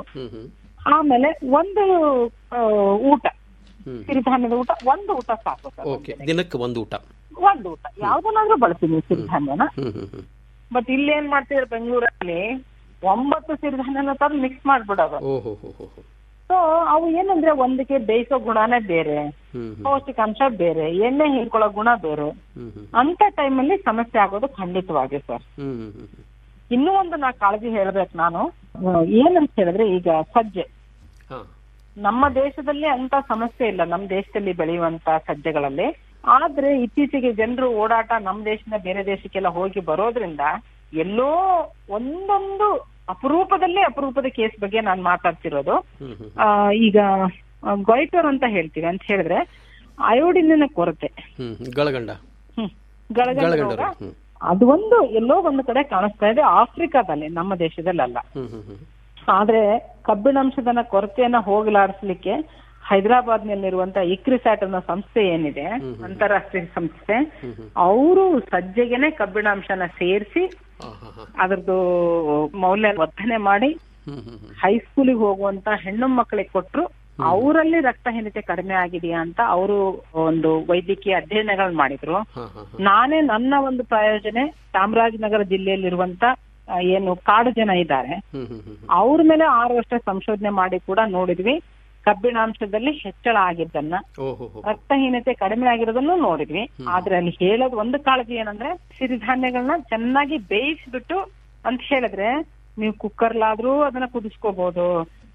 ಆಮೇಲೆ ಒಂದು ಆ, ಊಟ ಸಿರಿಧಾನ್ಯದ ಊಟ ಒಂದು ಊಟ ಸಾಕು ಸರ್ ಓಕೆ ದಿನಕ್ಕೆ ಒಂದು ಊಟ ಒಂದು ಊಟ ಯಾವ್ದನ್ನಾದ್ರೂ ಬಳಸಿ ನೀವು ಸಿರಿಧಾನ್ಯನ ಹ್ಮ್ ಹ್ಮ್ ಹ್ಮ್ ಬಟ್ ಇಲ್ಲಿ ಏನ್ ಮಾಡ್ತಿದ್ರು ಬೆಂಗಳೂರಲ್ಲಿ ಒಂಬತ್ತು ಸಿರಿಧಾನ್ಯನ ತಂದು ಮಿಕ್ಸ್ ಮಾಡ್ಬಿಡೋದು ಓಹೋ ಹೋ ಹೋ ಹೋ ಸೊ ಅವು ಏನಂದ್ರೆ ಒಂದಕ್ಕೆ ಬೇಯಿಸೋ ಗುಣನೇ ಬೇರೆ ಹ್ಮ್ ಹ್ಮ್ ಪೌಷ್ಟಿಕಾಂಶ ಬೇರೆ ಎಣ್ಣೆ ಹೀರ್ಕೊಳ್ಳೋ ಗುಣ ಬೇರೆ ಹ್ಮ್ ಹ್ಮ್ ಅಂತ ಟೈಮಲ್ಲಿ ಸಮಸ್ಯೆ ಆಗೋದು ಖಂಡಿತವಾಗಿ ಸರ್ ಹ್ಮ್ ಹ್ಮ್ ಹ್ಮ್ ಹ್ಮ್ ಇನ್ನೂ ಒಂದು ನಾ ಕಾಳಜಿ ಹೇಳ್ಬೇಕು ನಾನು ಆ, ಏನಂತ ಹೇಳಿದ್ರೆ ಈಗ ಸಜ್ಜೆ ಹಾ ನಮ್ಮ ದೇಶದಲ್ಲಿ ಅಂತ ಸಮಸ್ಯೆ ಇಲ್ಲ ನಮ್ಮ ದೇಶದಲ್ಲಿ ಬೆಳೆಯುವಂತ ಸಜ್ಜೆಗಳಲ್ಲಿ ಆದ್ರೆ ಇತ್ತೀಚೆಗೆ ಜನರು ಓಡಾಟ ನಮ್ಮ ದೇಶದಿಂದ ಬೇರೆ ದೇಶಕ್ಕೆಲ್ಲ ಹೋಗಿ ಬರೋದ್ರಿಂದ ಎಲ್ಲೋ ಒಂದೊಂದು ಅಪರೂಪದಲ್ಲೇ ಅಪರೂಪದ ಕೇಸ್ ಬಗ್ಗೆ ನಾನು ಮಾತಾಡ್ತಿರೋದು ಹ್ಮ್ ಹ್ಮ್ ಆ, ಈಗ ಗೊಯ್ಟರ್ ಅಂತ ಹೇಳ್ತೀವಿ ಅಂತ ಹೇಳಿದ್ರೆ ಅಯೋಡಿನಿನ ಕೊರತೆ ಹ್ಮ್ ಹ್ಮ್. ಗಳಗಂಡ ಹ್ಮ್ ಗಳಗಂಡ ಗಳಗಂಡ ರೋಗ, ಹ್ಮ್ ಅದು ಒಂದು ಎಲ್ಲೋ ಒಂದು ಕಡೆ ಕಾಣಿಸ್ತಾ ಇದೆ ಆಫ್ರಿಕಾದಲ್ಲಿ ನಮ್ಮ ದೇಶದಲ್ಲಲ್ಲ ಹ್ಮ್ ಹ್ಮ್ ಹ್ಮ್ ಆದ್ರೆ ಕಬ್ಬಿಣಾಂಶದ ಕೊರತೆಯನ್ನ ಹೋಗಲಾಡಿಸ್ಲಿಕ್ಕೆ ಹೈದರಾಬಾದ್ ನಲ್ಲಿರುವಂತ ಇಕ್ರಿಸ್ಯಾಟ್ ಅನ್ನೋ ಸಂಸ್ಥೆ ಏನಿದೆ ಅಂತಾರಾಷ್ಟ್ರೀಯ ಸಂಸ್ಥೆ ಅವರು ಸಜ್ಜೆಗೆನೆ ಕಬ್ಬಿಣಾಂಶನ ಸೇರಿಸಿ ಹಾ ಹಾ ಹಾ ಅದ್ರದ್ದು ಮೌಲ್ಯ ವರ್ಧನೆ ಮಾಡಿ ಹ್ಮ್ ಹ್ಮ್ ಹ್ಮ್ ಹೈಸ್ಕೂಲಿಗೆ ಹೋಗುವಂತ ಹೆಣ್ಣು ಮಕ್ಕಳಿಗೆ ಕೊಟ್ರು ಅವರಲ್ಲಿ ರಕ್ತಹೀನತೆ ಕಡಿಮೆ ಆಗಿದೆಯಾ ಅಂತ ಅವರು ಒಂದು ವೈದ್ಯಕೀಯ ಅಧ್ಯಯನಗಳು ಮಾಡಿದ್ರು ಹಾ ಹಾ ಹಾ ನಾನೇ ನನ್ನ ಒಂದು ಪ್ರಾಯೋಜನೆ ಚಾಮರಾಜನಗರ ಜಿಲ್ಲೆಯಲ್ಲಿರುವಂತ ಆ, ಏನು ಕಾಡು ಜನ ಇದ್ದಾರೆ ಹ್ಮ್ ಹ್ಮ್ ಹ್ಮ್ ಅವ್ರ ಮೇಲೆ ಆರು ವರ್ಷ ಸಂಶೋಧನೆ ಮಾಡಿ ಕೂಡ ನೋಡಿದ್ವಿ ಕಬ್ಬಿಣಾಂಶದಲ್ಲಿ ಹೆಚ್ಚಳ ಆಗಿದ್ದನ್ನ ಓಹೋ ಹೋ ರಕ್ತಹೀನತೆ ಕಡಿಮೆ ಆಗಿರೋದನ್ನು ನೋಡಿದ್ವಿ ಆದ್ರೆ ಅಲ್ಲಿ ಹೇಳೋದು ಒಂದು ಕಾಳಜಿ ಏನಂದ್ರೆ ಸಿರಿಧಾನ್ಯಗಳನ್ನ ಚೆನ್ನಾಗಿ ಬೇಯಿಸ್ಬಿಟ್ಟು ಅಂತ ಹೇಳಿದ್ರೆ ನೀವು ಕುಕ್ಕರ್ಲಾದ್ರೂ ಅದನ್ನ ಕುದಿಸ್ಕೋಬಹುದು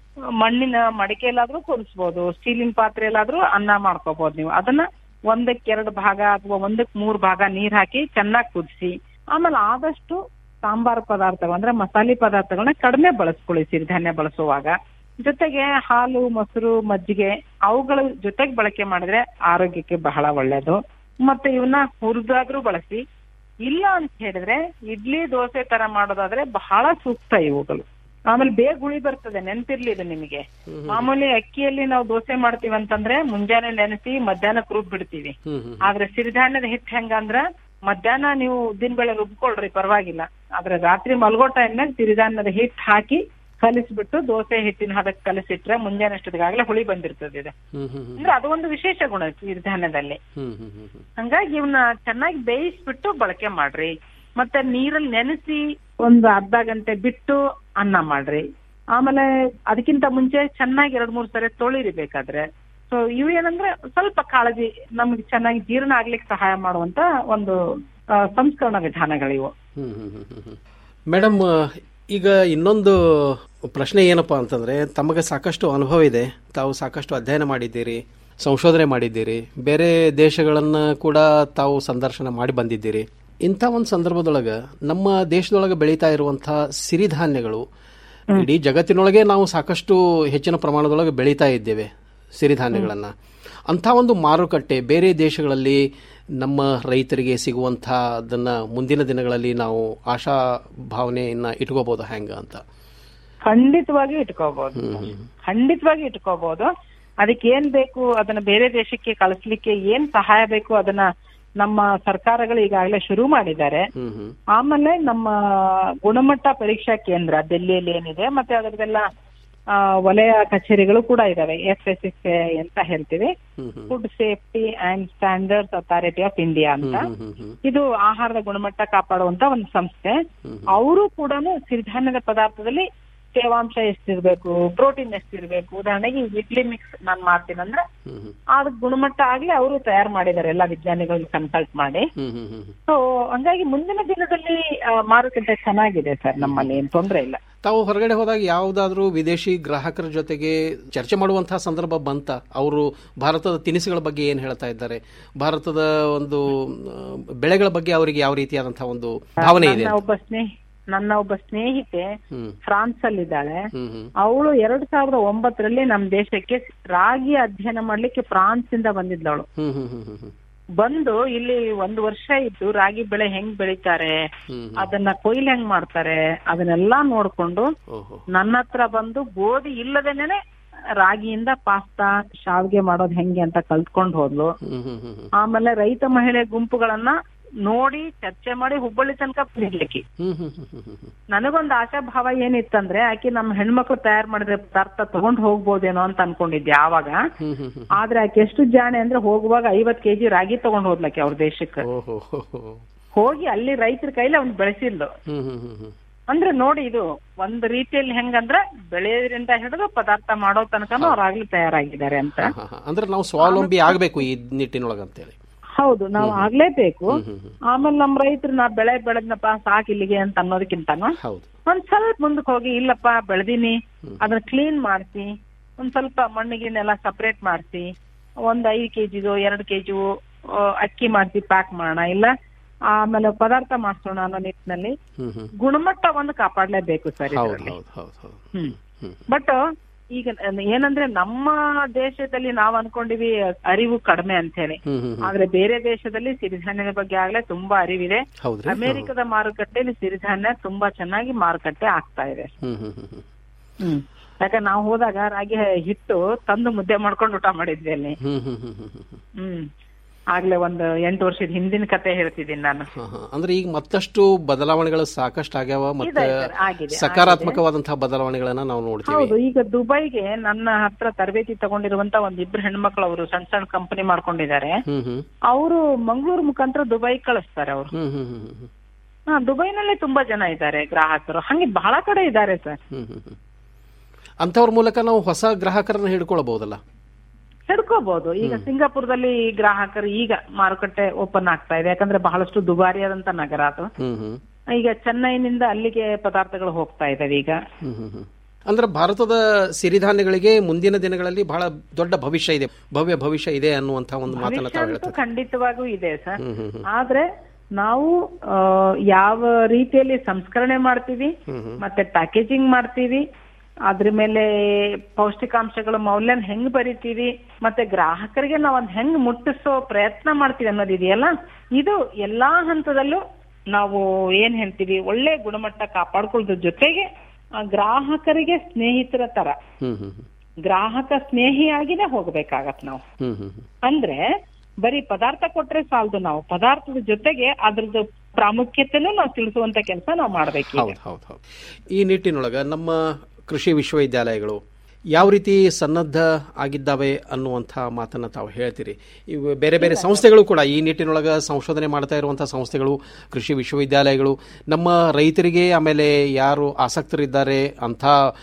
ಮಣ್ಣಿನ ಮಡಿಕೆಯಲ್ಲಾದ್ರೂ ಕುದಿಸ್ಬೋದು ಸ್ಟೀಲಿನ ಪಾತ್ರೆಯಲ್ಲಾದ್ರೂ ಅನ್ನ ಮಾಡ್ಕೋಬಹುದು ನೀವು ಅದನ್ನ ಒಂದಕ್ಕೆ ಎರಡು ಭಾಗ ಅಥವಾ ಒಂದಕ್ಕೆ ಮೂರ್ ಭಾಗ ನೀರ್ ಹಾಕಿ ಚೆನ್ನಾಗಿ ಕುದಿಸಿ ಆಮೇಲೆ ಆದಷ್ಟು ಸಾಂಬಾರ್ ಪದಾರ್ಥಗಳು ಅಂದ್ರೆ ಮಸಾಲೆ ಪದಾರ್ಥಗಳನ್ನ ಕಡಿಮೆ ಬಳಸ್ಕೊಳ್ಳಿ ಸಿರಿಧಾನ್ಯ ಬಳಸುವಾಗ ಜೊತೆಗೆ ಹಾಲು ಮೊಸರು ಮಜ್ಜಿಗೆ ಅವುಗಳ ಜೊತೆಗೆ ಬಳಕೆ ಮಾಡಿದ್ರೆ ಆರೋಗ್ಯಕ್ಕೆ ಬಹಳ ಒಳ್ಳೇದು ಮತ್ತೆ ಇವನ್ನ ಹುರಿದಾದ್ರೂ ಬಳಸಿ ಇಲ್ಲ ಅಂತ ಹೇಳಿದ್ರೆ ಇಡ್ಲಿ ದೋಸೆ ತರ ಮಾಡೋದಾದ್ರೆ ಬಹಳ ಸೂಕ್ತ ಇವುಗಳು ಆಮೇಲೆ ಬೇಗ ಹುಳಿ ಬರ್ತದೆ ನೆನ್ಪಿರ್ಲಿ ಇದು ನಿಮಗೆ ಮಾಮೂಲಿ ಅಕ್ಕಿಯಲ್ಲಿ ನಾವು ದೋಸೆ ಮಾಡ್ತೀವಿ ಅಂತಂದ್ರೆ ಮುಂಜಾನೆ ನೆನೆಸಿ ಮಧ್ಯಾಹ್ನಕ್ಕೆ ರುಬ್ ಬಿಡ್ತೀವಿ ಹ್ಮ್ ಹ್ಮ್ ಆದ್ರೆ ಸಿರಿಧಾನ್ಯದ ಹಿಟ್ಟು ಹೆಂಗಂದ್ರ ಮಧ್ಯಾಹ್ನ ನೀವು ಉದ್ದಿನ ಬೇಳೆ ರುಬ್ಕೊಳ್ರಿ ಪರವಾಗಿಲ್ಲ ಆದ್ರೆ ರಾತ್ರಿ ಮಲ್ಗೋ ಟೈಮ್ನಾಗ ಸಿರಿಧಾನ್ಯದ ಹಿಟ್ಟು ಹಾಕಿ ಕಲಿಸ್ಬಿಟ್ಟು ದೋಸೆ ಹಿಟ್ಟಿನ ಹದಕ್ಕೆ ಕಲಿಸಿಟ್ರೆ ಮುಂಜಾನೆ ಅಷ್ಟೊತ್ತಿಗಾಗಲೇ ಹುಳಿ ಬಂದಿರ್ತದೆ ಇದು ಹ್ಮ್ ಹ್ಮ್ ಹ್ಮ್ ಅಂದ್ರೆ ಅದು ಒಂದು ವಿಶೇಷ ಗುಣ ಸಿರಿಧಾನ್ಯದಲ್ಲಿ ಹ್ಮ್ ಹ್ಮ್ ಹ್ಮ್ ಹ್ಮ್ ಹಂಗಾಗಿ ಇವನ್ನ ಚೆನ್ನಾಗಿ ಬೇಯಿಸ್ಬಿಟ್ಟು ಬಳಕೆ ಮಾಡ್ರಿ ಮತ್ತೆ ನೀರಲ್ಲಿ ನೆನೆಸಿ ಒಂದು ಅರ್ಧ ಗಂಟೆ ಬಿಟ್ಟು ಅನ್ನ ಮಾಡ್ರಿ ಆಮೇಲೆ ಅದಕ್ಕಿಂತ ಮುಂಚೆ ಚೆನ್ನಾಗಿ ಎರಡ್ ಮೂರ್ ಸರಿ ತೊಳಿರಿ ಬೇಕಾದ್ರೆ ಸೊ ಇವು ಏನಂದ್ರೆ ಸ್ವಲ್ಪ ಕಾಳಜಿ ನಮ್ಗೆ ಚೆನ್ನಾಗಿ ಜೀರ್ಣ ಆಗ್ಲಿಕ್ಕೆ ಸಹಾಯ ಮಾಡುವಂತ ಒಂದು ಆ, ಸಂಸ್ಕರಣ ವಿಧಾನಗಳಿವು ಹ್ಮ್ ಹ್ಮ್ ಹ್ಮ್ ಹ್ಮ್ ಹ್ಮ್. ಮೇಡಮ್ ಈಗ ಇನ್ನೊಂದು ಪ್ರಶ್ನೆ ಏನಪ್ಪಾ ಅಂತಂದ್ರೆ ತಮಗೆ ಸಾಕಷ್ಟು ಅನುಭವ ಇದೆ ತಾವು ಸಾಕಷ್ಟು ಅಧ್ಯಯನ ಮಾಡಿದ್ದೀರಿ ಸಂಶೋಧನೆ ಮಾಡಿದ್ದೀರಿ ಬೇರೆ ದೇಶಗಳನ್ನ ಕೂಡ ತಾವು ಸಂದರ್ಶನ ಮಾಡಿ ಬಂದಿದ್ದೀರಿ ಇಂಥ ಒಂದು ಸಂದರ್ಭದೊಳಗ ನಮ್ಮ ದೇಶದೊಳಗೆ ಬೆಳೀತಾ ಇರುವಂತಹ ಸಿರಿಧಾನ್ಯಗಳು ಇಡೀ ಜಗತ್ತಿನೊಳಗೆ ನಾವು ಸಾಕಷ್ಟು ಹೆಚ್ಚಿನ ಪ್ರಮಾಣದೊಳಗೆ ಬೆಳೀತಾ ಇದ್ದೇವೆ ಸಿರಿಧಾನ್ಯಗಳನ್ನ ಅಂಥ ಒಂದು ಮಾರುಕಟ್ಟೆ ಬೇರೆ ದೇಶಗಳಲ್ಲಿ ನಮ್ಮ ರೈತರಿಗೆ ಸಿಗುವಂಥ ಅದನ್ನ ಮುಂದಿನ ದಿನಗಳಲ್ಲಿ ನಾವು ಆಶಾ ಭಾವನೆಯನ್ನ ಇಟ್ಕೋಬಹುದು ಹೆಂಗ ಅಂತ ಖಂಡಿತವಾಗಿ ಇಟ್ಕೋಬಹುದು ಖಂಡಿತವಾಗಿ ಇಟ್ಕೋಬಹುದು ಅದಕ್ಕೆ ಏನ್ ಬೇಕು ಅದನ್ನ ಬೇರೆ ದೇಶಕ್ಕೆ ಕಳಿಸ್ಲಿಕ್ಕೆ ಏನ್ ಸಹಾಯ ಬೇಕು ಅದನ್ನ ನಮ್ಮ ಸರ್ಕಾರಗಳು ಈಗಾಗಲೇ ಶುರು ಮಾಡಿದ್ದಾರೆ ಹ್ಮ್ ಹ್ಮ್ ಆಮೇಲೆ ನಮ್ಮ ಗುಣಮಟ್ಟ ಪರೀಕ್ಷಾ ಕೇಂದ್ರ ಡೆಲ್ಲಿಯಲ್ಲಿ ಏನಿದೆ ಮತ್ತೆ ಅದರದೆಲ್ಲ ಆ, ವಲಯ ಕಚೇರಿಗಳು ಕೂಡ ಇದಾವೆ ಎಫ್ ಎಸ್ ಎಸ್ ಅಂತ ಹೇಳ್ತೀವಿ ಹ್ಮ್ ಹ್ಮ್ food safety and standards authority of India ಅಂತ ಹ್ಮ್ ಹ್ಮ್ ಹ್ಮ್ ಇದು ಆಹಾರದ ಗುಣಮಟ್ಟ ಕಾಪಾಡುವಂತ ಒಂದು ಸಂಸ್ಥೆ ಅವರು ಕೂಡ ಸಿರಿಧಾನ್ಯದ ಪದಾರ್ಥದಲ್ಲಿ ತೇವಾಂಶ ಎಷ್ಟಿರ್ಬೇಕು ಪ್ರೋಟೀನ್ ಎಷ್ಟಿರ್ಬೇಕು ಉದಾಹರಣೆಗೆ ಈ ಇಡ್ಲಿ ಮಿಕ್ಸ್ ನಾನ್ ಮಾಡ್ತೀನಿ ಅಂದ್ರೆ ಹ್ಮ್ ಹ್ಮ್ ಅದ್ ಗುಣಮಟ್ಟ ಆಗ್ಲಿ ಅವರು ತಯಾರು ಮಾಡಿದ್ದಾರೆ ಎಲ್ಲ ವಿಜ್ಞಾನಿಗಳಿಗೆ ಕನ್ಸಲ್ಟ್ ಮಾಡಿ ಹ್ಮ್ ಹ್ಮ್ ಹ್ಮ್ ಸೊ ಹಂಗಾಗಿ ಮುಂದಿನ ದಿನದಲ್ಲಿ ಆ, ಮಾರುಕಟ್ಟೆ ಚೆನ್ನಾಗಿದೆ ಸರ್ ನಮ್ಮಲ್ಲಿ ಏನ್ ತೊಂದ್ರೆ ಇಲ್ಲ ತಾವು ಹೊರಗಡೆ ಹೋದಾಗ ಯಾವುದಾದ್ರೂ ವಿದೇಶಿ ಗ್ರಾಹಕರ ಜೊತೆಗೆ ಚರ್ಚೆ ಮಾಡುವಂತಹ ಸಂದರ್ಭ ಬಂತ ಅವರು ಭಾರತದ ತಿನಿಸುಗಳ ಬಗ್ಗೆ ಏನು ಹೇಳ್ತಾ ಇದ್ದಾರೆ ಭಾರತದ ಒಂದು ಆ, ಬೆಳೆಗಳ ಬಗ್ಗೆ ಅವರಿಗೆ ಯಾವ ರೀತಿಯಾದಂತಹ ಒಂದು ಭಾವನೆ ಇದೆ ನನ್ನ ಒಬ್ಬ ಸ್ನೇಹಿ ನನ್ನ ಒಬ್ಬ ಸ್ನೇಹಿತೆ ಹ್ಮ್ ಫ್ರಾನ್ಸ್ ಅಲ್ಲಿದ್ದಾಳೆ ಹ್ಮ್ ಹ್ಮ್ ಅವಳು ಎರಡ್ ಸಾವಿರದ ಒಂಬತ್ತರಲ್ಲಿ ನಮ್ ದೇಶಕ್ಕೆ ರಾಗಿ ಅಧ್ಯಯನ ಮಾಡ್ಲಿಕ್ಕೆ ಫ್ರಾನ್ಸ್ ಇಂದ ಬಂದಿದ್ಲವಳು ಹ್ಮ್ ಹ್ಮ್ ಹ್ಮ್ ಹ್ಮ್ ಹ್ಮ್ ಬಂದು ಇಲ್ಲಿ ಒಂದು ವರ್ಷ ಇದ್ದು ರಾಗಿ ಬೆಳೆ ಹೆಂಗ್ ಬೆಳಿತಾರೆ ಹ್ಮ್ ಹ್ಮ್. ಅದನ್ನ ಕೊಯ್ಲು ಹೆಂಗ್ ಮಾಡ್ತಾರೆ ಅದನ್ನೆಲ್ಲಾ ನೋಡ್ಕೊಂಡು ಓಹೋ ನನ್ನ ಹತ್ರ ಬಂದು ಗೋಧಿ ಇಲ್ಲದೇನೆ ರಾಗಿಯಿಂದ ಪಾಸ್ತಾ ಶಾವ್ಗೆ ಮಾಡೋದ್ ಹೆಂಗೆ ಅಂತ ಕಲ್ತ್ಕೊಂಡ್ ಹೋದ್ಲು ಹ್ಮ್ ಹ್ಮ್ ಹ್ಮ್ ಹ್ಮ್ ಆಮೇಲೆ ರೈತ ಮಹಿಳೆ ಗುಂಪುಗಳನ್ನ ನೋಡಿ ಚರ್ಚೆ ಮಾಡಿ ಹುಬ್ಬಳ್ಳಿ ತನಕ ಬಂದಿದ್ಲಿಕ್ಕಿ ಹ್ಮ್ ಹ್ಮ್ ಹ್ಮ್ ಹ್ಮ್ ಹ್ಮ್ ನನಗೊಂದು ಆಶಾಭಾವ ಏನಿತ್ತಂದ್ರೆ ಆಕಿ ನಮ್ಮ ಹೆಣ್ಮಕ್ಳು ತಯಾರು ಮಾಡಿದ್ರೆ ಪದಾರ್ಥ ತಗೊಂಡ್ ಹೋಗ್ಬೋದೇನೋ ಅಂತ ಅನ್ಕೊಂಡಿದ್ದೆ ಆವಾಗ ಹ್ಮ್ ಹ್ಮ್ ಹ್ಮ್ ಆದ್ರೆ ಆಕೆ ಎಷ್ಟು ಜಾಣೆ ಅಂದ್ರೆ ಹೋಗುವಾಗ ಐವತ್ ಕೆಜಿ ರಾಗಿ ತಗೊಂಡ್ ಹೋದ್ಲಕ್ಕೆ ಅವ್ರ ದೇಶಕ್ಕೆ ಓಹೋ ಹೋ, ಹೋ. ಹೋಗಿ ಅಲ್ಲಿ ರೈತರ ಕೈಲಿ ಅವ್ನ್ ಬೆಳೆಸಿದ್ಲು ಹ್ಮ್ ಹ್ಮ್ ಹ್ಮ್ ಹ್ಮ್ ಅಂದ್ರೆ ನೋಡಿ ಇದು ಒಂದ್ ರೀತಿಯಲ್ಲಿ ಹೆಂಗಂದ್ರೆ ಬೆಳೆಯೋದ್ರಿಂದ ಹಿಡಿದು ಪದಾರ್ಥ ಮಾಡೋ ತನಕನೂ ಅವ್ರಾಗ್ಲಿ ತಯಾರಾಗಿದ್ದಾರೆ ಅಂತ ಹಾ, ಹಾ. ಅಂದ್ರೆ ನಾವು ಸ್ವಾವಲಂಬಿ ಆಗ್ಬೇಕು ಈ ನಿಟ್ಟಿನೊಳಗ ಅಂತೇಳಿ ಹೌದು ನಾವು ಆಗ್ಲೇಬೇಕು ಹ್ಮ್ ಹ್ಮ್ ಹ್ಮ್. ಆಮೇಲೆ ನಮ್ ರೈತರು ನಾ ಬೆಳೆ ಬೆಳೆದ್ನಪ್ಪ ಸಾಕ್ ಇಲ್ಲಿಗೆ ಅಂತ ಅನ್ನೋದಕ್ಕಿಂತನೂ ಹೌದು ಒಂದ್ ಸ್ವಲ್ಪ ಮುಂದಕ್ಕೆ ಹೋಗಿ ಇಲ್ಲಪ್ಪ ಬೆಳೆದೀನಿ ಅದನ್ನ ಕ್ಲೀನ್ ಮಾಡಿಸಿ ಒಂದ್ ಸ್ವಲ್ಪ ಮಣ್ಣಿಗಿನೆಲ್ಲ ಸಪರೇಟ್ ಮಾಡಿಸಿ ಒಂದ್ ಐದು ಕೆಜಿದು ಎರಡು ಕೆಜಿ ಅಕ್ಕಿ ಮಾಡಿಸಿ ಪ್ಯಾಕ್ ಮಾಡೋಣ ಇಲ್ಲ ಆಮೇಲೆ ಪದಾರ್ಥ ಮಾಡಿಸೋಣ ಅನ್ನೋ ನಿಟ್ಟಿನಲ್ಲಿ ಹ್ಮ್ ಹ್ಮ್ ಗುಣಮಟ್ಟ ಒಂದು ಕಾಪಾಡ್ಲೇಬೇಕು ಸರ್ ಹೌದು ಇದರಲ್ಲಿ ಹೌದು ಹೌದು ಹೌದು ಹ್ಮ್ ಹ್ಮ್ ಬಟ್ ಈಗ ಏನಂದ್ರೆ ನಮ್ಮ ದೇಶದಲ್ಲಿ ನಾವ್ ಅನ್ಕೊಂಡಿವಿ ಅರಿವು ಕಡಿಮೆ ಅಂತ ಹೇಳಿ ಹ್ಮ್ ಹ್ಮ್ ಹ್ಮ್. ಆದ್ರೆ ಬೇರೆ ದೇಶದಲ್ಲಿ ಸಿರಿಧಾನ್ಯದ ಬಗ್ಗೆ ಆಗ್ಲೇ ತುಂಬಾ ಅರಿವಿದೆ ಹೌದ್ರಿ ಅಮೆರಿಕದ ಮಾರುಕಟ್ಟೆಯಲ್ಲಿ ಸಿರಿಧಾನ್ಯ ತುಂಬಾ ಚೆನ್ನಾಗಿ ಮಾರುಕಟ್ಟೆ ಆಗ್ತಾ ಇದೆ ಹ್ಮ್ ಹ್ಮ್ ಹ್ಮ್ ಹ್ಮ್. ಹ್ಮ್ ಯಾಕಂದ್ರೆ ನಾವು ಹೋದಾಗ ರಾಗಿ ಹಿಟ್ಟು ತಂದು ಮುದ್ದೆ ಮಾಡ್ಕೊಂಡು ಊಟ ಮಾಡಿದ್ವಿ ಅಲ್ಲಿ ಹ್ಮ್ ಹ್ಮ್ ಹ್ಮ್ ಹ್ಮ್ ಹ್ಮ್. ಹ್ಮ್ ಆಗ್ಲೇ ಒಂದು ಎಂಟು ವರ್ಷದ ಹಿಂದಿನ ಕತೆ ಹೇಳ್ತಿದ್ದೀನಿ ನಾನು ಹಾ, ಹಾ. ಅಂದ್ರೆ ಈಗ ಮತ್ತಷ್ಟು ಬದಲಾವಣೆಗಳು ಸಾಕಷ್ಟು ಆಗ್ಯಾವ ಮತ್ತೆ ಇದೆ ಸರ್, ಆಗಿದೆ, ಸಕಾರಾತ್ಮಕವಾದಂತಹ ಬದಲಾವಣೆಗಳನ್ನ ನಾವು ನೋಡ್ತೀವಿ ಹೌದು ಈಗ ದುಬೈಗೆ ನನ್ನ ಹತ್ರ ತರಬೇತಿ ತಗೊಂಡಿರುವಂತ ಒಂದ್ ಇಬ್ರು ಹೆಣ್ಮಕ್ಳು ಅವರು ಸಣ್ಣ ಸಣ್ಣ ಕಂಪನಿ ಮಾಡ್ಕೊಂಡಿದ್ದಾರೆ ಹ್ಮ್ ಹ್ಮ್ ಅವರು ಮಂಗಳೂರು ಮುಖಾಂತರ ದುಬೈ ಕಳಿಸ್ತಾರೆ ಅವರು ಹ್ಮ್ ಹ್ಮ್ ಹ್ಮ್ ಹ್ಮ್ ಹಾ ದುಬೈನಲ್ಲಿ ತುಂಬಾ ಜನ ಇದ್ದಾರೆ ಗ್ರಾಹಕರು ಹಂಗೆ ಬಹಳ ಕಡೆ ಇದ್ದಾರೆ ಸರ್ ಹ್ಮ್ ಹ್ಮ್ ಹ್ಮ್. ಅಂಥವ್ರ ಮೂಲಕ ನಾವು ಹೊಸ ಗ್ರಾಹಕರನ್ನ ಹಿಡ್ಕೊಳ್ಬಹುದಲ್ಲ ಹಿಡ್ಕೋಬಹುದು ಈಗ ಸಿಂಗಾಪುರದಲ್ಲಿ ಗ್ರಾಹಕರು ಈಗ ಮಾರುಕಟ್ಟೆ ಓಪನ್ ಆಗ್ತಾ ಇದೆ ಯಾಕಂದ್ರೆ ಬಹಳಷ್ಟು ದುಬಾರಿಯಾದಂತ ನಗರ ಅದು ಹ್ಮ್ ಹ್ಮ್ ಈಗ ಚೆನ್ನೈನಿಂದ ಅಲ್ಲಿಗೆ ಪದಾರ್ಥಗಳು ಹೋಗ್ತಾ ಇದಾವೆ ಈಗ ಹ್ಮ್ ಹ್ಮ್ ಹ್ಮ್. ಅಂದ್ರೆ ಭಾರತದ ಸಿರಿಧಾನ್ಯಗಳಿಗೆ ಮುಂದಿನ ದಿನಗಳಲ್ಲಿ ಬಹಳ ದೊಡ್ಡ ಭವಿಷ್ಯ ಇದೆ ಭವ್ಯ ಭವಿಷ್ಯ ಇದೆ ಅನ್ನುವಂತ ಒಂದು ಮಾತನ್ನ ಭವಿಷ್ಯ ತಾವು ಅಂತೂ ಹೇಳ್ತಾರೆ ಖಂಡಿತವಾಗೂ ಇದೆ ಸರ್ ಹ್ಮ್ ಹ್ಮ್ ಹ್ಮ್. ಆದ್ರೆ ನಾವು ಆ, ಯಾವ ರೀತಿಯಲ್ಲಿ ಸಂಸ್ಕರಣೆ ಮಾಡ್ತೀವಿ ಹ್ಮ್ ಹ್ಮ್. ಮತ್ತೆ ಪ್ಯಾಕೇಜಿಂಗ್ ಮಾಡ್ತೀವಿ ಅದ್ರ ಮೇಲೆ ಪೌಷ್ಟಿಕಾಂಶಗಳ ಮೌಲ್ಯನ ಹೆಂಗ್ ಬರಿತೀವಿ ಮತ್ತೆ ಗ್ರಾಹಕರಿಗೆ ನಾವ್ ಅದ್ ಹೆಂಗ್ ಮುಟ್ಟಿಸೋ ಪ್ರಯತ್ನ ಮಾಡ್ತೀವಿ ಅನ್ನೋದಿದೆಯಲ್ಲ ಇದು ಎಲ್ಲಾ ಹಂತದಲ್ಲೂ ನಾವು ಏನ್ ಹೇಳ್ತೀವಿ ಒಳ್ಳೆ ಗುಣಮಟ್ಟ ಕಾಪಾಡ್ಕೊಳ್ಳೋದ್ರ ಜೊತೆಗೆ ಆ ಗ್ರಾಹಕರಿಗೆ ಸ್ನೇಹಿತರ ತರ ಹ್ಮ್ ಹ್ಮ್ ಹ್ಮ್. ಗ್ರಾಹಕ ಸ್ನೇಹಿಯಾಗಿನೇ ಹೋಗ್ಬೇಕಾಗತ್ ನಾವು ಹ್ಮ್ ಹ್ಮ್ ಹ್ಮ್. ಅಂದ್ರೆ ಬರೀ ಪದಾರ್ಥ ಕೊಟ್ರೆ ಸಾಲದು ನಾವು ಪದಾರ್ಥದ ಜೊತೆಗೆ ಅದ್ರದ್ದು ಪ್ರಾಮುಖ್ಯತೆನೂ ನಾವು ತಿಳಿಸುವಂತ ಕೆಲಸ ನಾವು ಮಾಡ್ಬೇಕು ಈಗ. ಹೌದು ಹೌದು ಹೌದು ಈ ನಿಟ್ಟಿನೊಳಗ ನಮ್ಮ ಕೃಷಿ ವಿಶ್ವವಿದ್ಯಾಲಯಗಳು ಯಾವ ರೀತಿ ಸನ್ನದ್ಧ ಆಗಿದ್ದಾವೆ ಅನ್ನುವಂಥ ಮಾತನ್ನ ತಾವು ಹೇಳ್ತೀರಿ ಇವು ಬೇರೆ ಬೇರೆ ಸಂಸ್ಥೆಗಳು ಕೂಡ ಈ ನಿಟ್ಟಿನೊಳಗ ಸಂಶೋಧನೆ ಮಾಡ್ತಾ ಇರುವಂಥ ಸಂಸ್ಥೆಗಳು ಕೃಷಿ ವಿಶ್ವವಿದ್ಯಾಲಯಗಳು ನಮ್ಮ ರೈತರಿಗೆ ಆಮೇಲೆ ಯಾರು ಆಸಕ್ತರಿದ್ದಾರೆ ಅಂಥ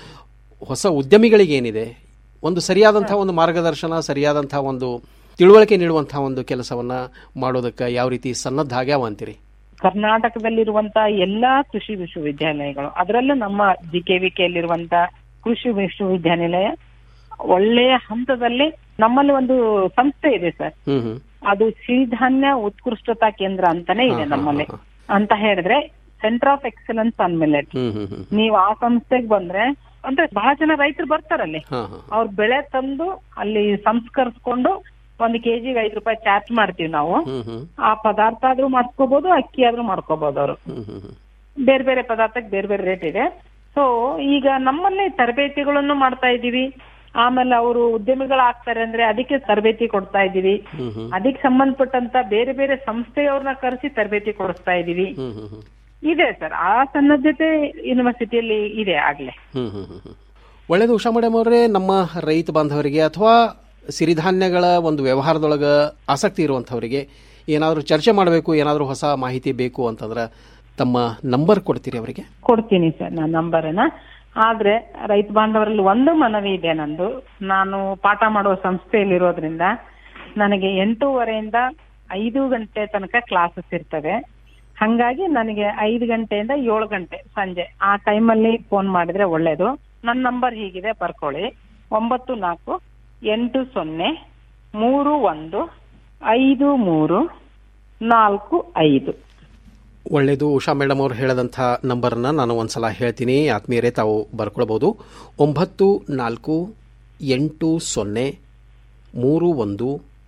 ಹೊಸ ಉದ್ಯಮಿಗಳಿಗೆ ಏನಿದೆ ಒಂದು ಸರಿಯಾದಂಥ ಒಂದು ಮಾರ್ಗದರ್ಶನ ಸರಿಯಾದಂಥ ಒಂದು ತಿಳುವಳಿಕೆ ನೀಡುವಂಥ ಒಂದು ಕೆಲಸವನ್ನ ಮಾಡೋದಕ್ಕೆ ಯಾವ ರೀತಿ ಸನ್ನದ್ಧ ಆಗ್ಯಾವ ಅಂತೀರಿ ಕರ್ನಾಟಕದಲ್ಲಿರುವಂತ ಎಲ್ಲಾ ಕೃಷಿ ವಿಶ್ವವಿದ್ಯಾಲಯಗಳು ಅದರಲ್ಲೂ ನಮ್ಮ ಜಿ ಕೆ ವಿ ಕೆಯಲ್ಲಿರುವಂತ ಕೃಷಿ ವಿಶ್ವವಿದ್ಯಾನಿಲಯ ಒಳ್ಳೆಯ ಹಂತದಲ್ಲಿ ನಮ್ಮಲ್ಲಿ ಒಂದು ಸಂಸ್ಥೆ ಇದೆ ಸರ್ ಹ್ಮ್ ಹ್ಮ್ ಅದು ಸಿರಿಧಾನ್ಯ ಉತ್ಕೃಷ್ಟತಾ ಕೇಂದ್ರ ಅಂತಾನೆ ಇದೆ ನಮ್ಮಲ್ಲಿ ಅಂತ ಹೇಳಿದ್ರೆ centre of excellence on millet ಹ್ಮ್ ಹ್ಮ್ ಹ್ಮ್ ನೀವು ಆ ಸಂಸ್ಥೆಗೆ ಬಂದ್ರೆ ಅಂದ್ರೆ ಬಹಳ ಜನ ರೈತರು ಬರ್ತಾರಲ್ಲಿ ಹಾ ಹಾ ಅವ್ರ ಬೆಳೆ ತಂದು ಅಲ್ಲಿ ಸಂಸ್ಕರಿಸ್ಕೊಂಡು ಒಂದ್ ಕೆಜಿಗೆ ಐದು ರೂಪಾಯಿ ಚಾರ್ಜ್ ಮಾಡ್ತೀವಿ ನಾವು ಹ್ಮ್ ಹ್ಮ್ ಆ ಪದಾರ್ಥ ಆದ್ರೂ ಮಾಡ್ಕೋಬಹುದು ಅಕ್ಕಿ ಆದ್ರೂ ಮಾಡ್ಕೋಬಹುದು ಅವರು ಹ್ಮ್ ಹ್ಮ್ ಹ್ಮ್ ಬೇರೆ ಬೇರೆ ಪದಾರ್ಥಕ್ಕೆ ಬೇರೆ ಬೇರೆ ರೇಟ್ ಇದೆ ಸೊ ಈಗ ನಮ್ಮಲ್ಲಿ ತರಬೇತಿಗಳನ್ನು ಮಾಡ್ತಾ ಇದೀವಿ ಆಮೇಲೆ ಅವರು ಉದ್ಯಮಿಗಳಾಗ್ತಾರೆ ಅಂದ್ರೆ ಅದಕ್ಕೆ ತರಬೇತಿ ಕೊಡ್ತಾ ಇದೀವಿ ಹ್ಮ್ ಹ್ಮ್ ಅದಕ್ಕೆ ಸಂಬಂಧಪಟ್ಟಂತ ಬೇರೆ ಬೇರೆ ಸಂಸ್ಥೆಯವ್ರನ್ನ ಕರೆಸಿ ತರಬೇತಿ ಕೊಡಿಸ್ತಾ ಇದೀವಿ ಹ್ಮ್ ಹ್ಮ್ ಹ್ಮ್ ಇದೆ ಸರ್ ಆ ಸನ್ನದ್ಧತೆ ಯೂನಿವರ್ಸಿಟಿಯಲ್ಲಿ ಇದೆ ಆಗ್ಲೇ ಹ್ಮ್ ಹ್ಮ್ ಹ್ಮ್ ಹ್ಮ್. ಒಳ್ಳೇದು ಉಷಾ ಮೇಡಮ್ ಅವರೇ ನಮ್ಮ ರೈತ ಬಾಂಧವರಿಗೆ ಅಥವಾ ಸಿರಿಧಾನ್ಯಗಳ ಒಂದು ವ್ಯವಹಾರದೊಳಗ ಆಸಕ್ತಿ ಇರುವಂಥವರಿಗೆ ಏನಾದರೂ ಚರ್ಚೆ ಮಾಡಬೇಕು ಏನಾದರೂ ಹೊಸ ಮಾಹಿತಿ ಬೇಕು ಅಂತಂದ್ರೆ ತಮ್ಮ ನಂಬರ್ ಕೊಡ್ತೀರಿ ಅವರಿಗೆ ಕೊಡ್ತೀನಿ ಸರ್ ನನ್ನ ನಂಬರನ್ನ ಆದ್ರೆ ರೈತ ಬಾಂಧವರಲ್ಲಿ ಒಂದು ಮನವಿ ಇದೆ ನಂದು ನಾನು ಪಾಠ ಮಾಡುವ ಸಂಸ್ಥೆಯಲ್ಲಿರೋದ್ರಿಂದ ನನಗೆ ಎಂಟೂವರೆಯಿಂದ ಐದು ಗಂಟೆ ತನಕ ಕ್ಲಾಸಸ್ ಇರ್ತವೆ ಹಂಗಾಗಿ ನನಗೆ ಐದು ಗಂಟೆಯಿಂದ ಏಳು ಗಂಟೆ ಸಂಜೆ ಆ ಟೈಮಲ್ಲಿ ಫೋನ್ ಮಾಡಿದ್ರೆ ಒಳ್ಳೇದು ನನ್ನ ನಂಬರ್ ಹೀಗಿದೆ ಬರ್ಕೊಳ್ಳಿ ಒಂಬತ್ತು ನಾಲ್ಕು ಎಂಟು ಸೊನ್ನೆ ಮೂರು ಒಂದು ಐದು ಮೂರು ನಾಲ್ಕು ಐದು ಒಳ್ಳೆಯದು ಉಷಾ ಮೇಡಮ್ ಅವರು ಹೇಳದಂಥ ನಂಬರನ್ನು ನಾನು ಒಂದ್ಸಲ ಹೇಳ್ತೀನಿ ಆತ್ಮೀಯರೇ ತಾವು ಬರ್ಕೊಳ್ಬೋದು ಒಂಬತ್ತು ನಾಲ್ಕು ಎಂಟು ಸೊನ್ನೆ ಮೂರು ಒಂದು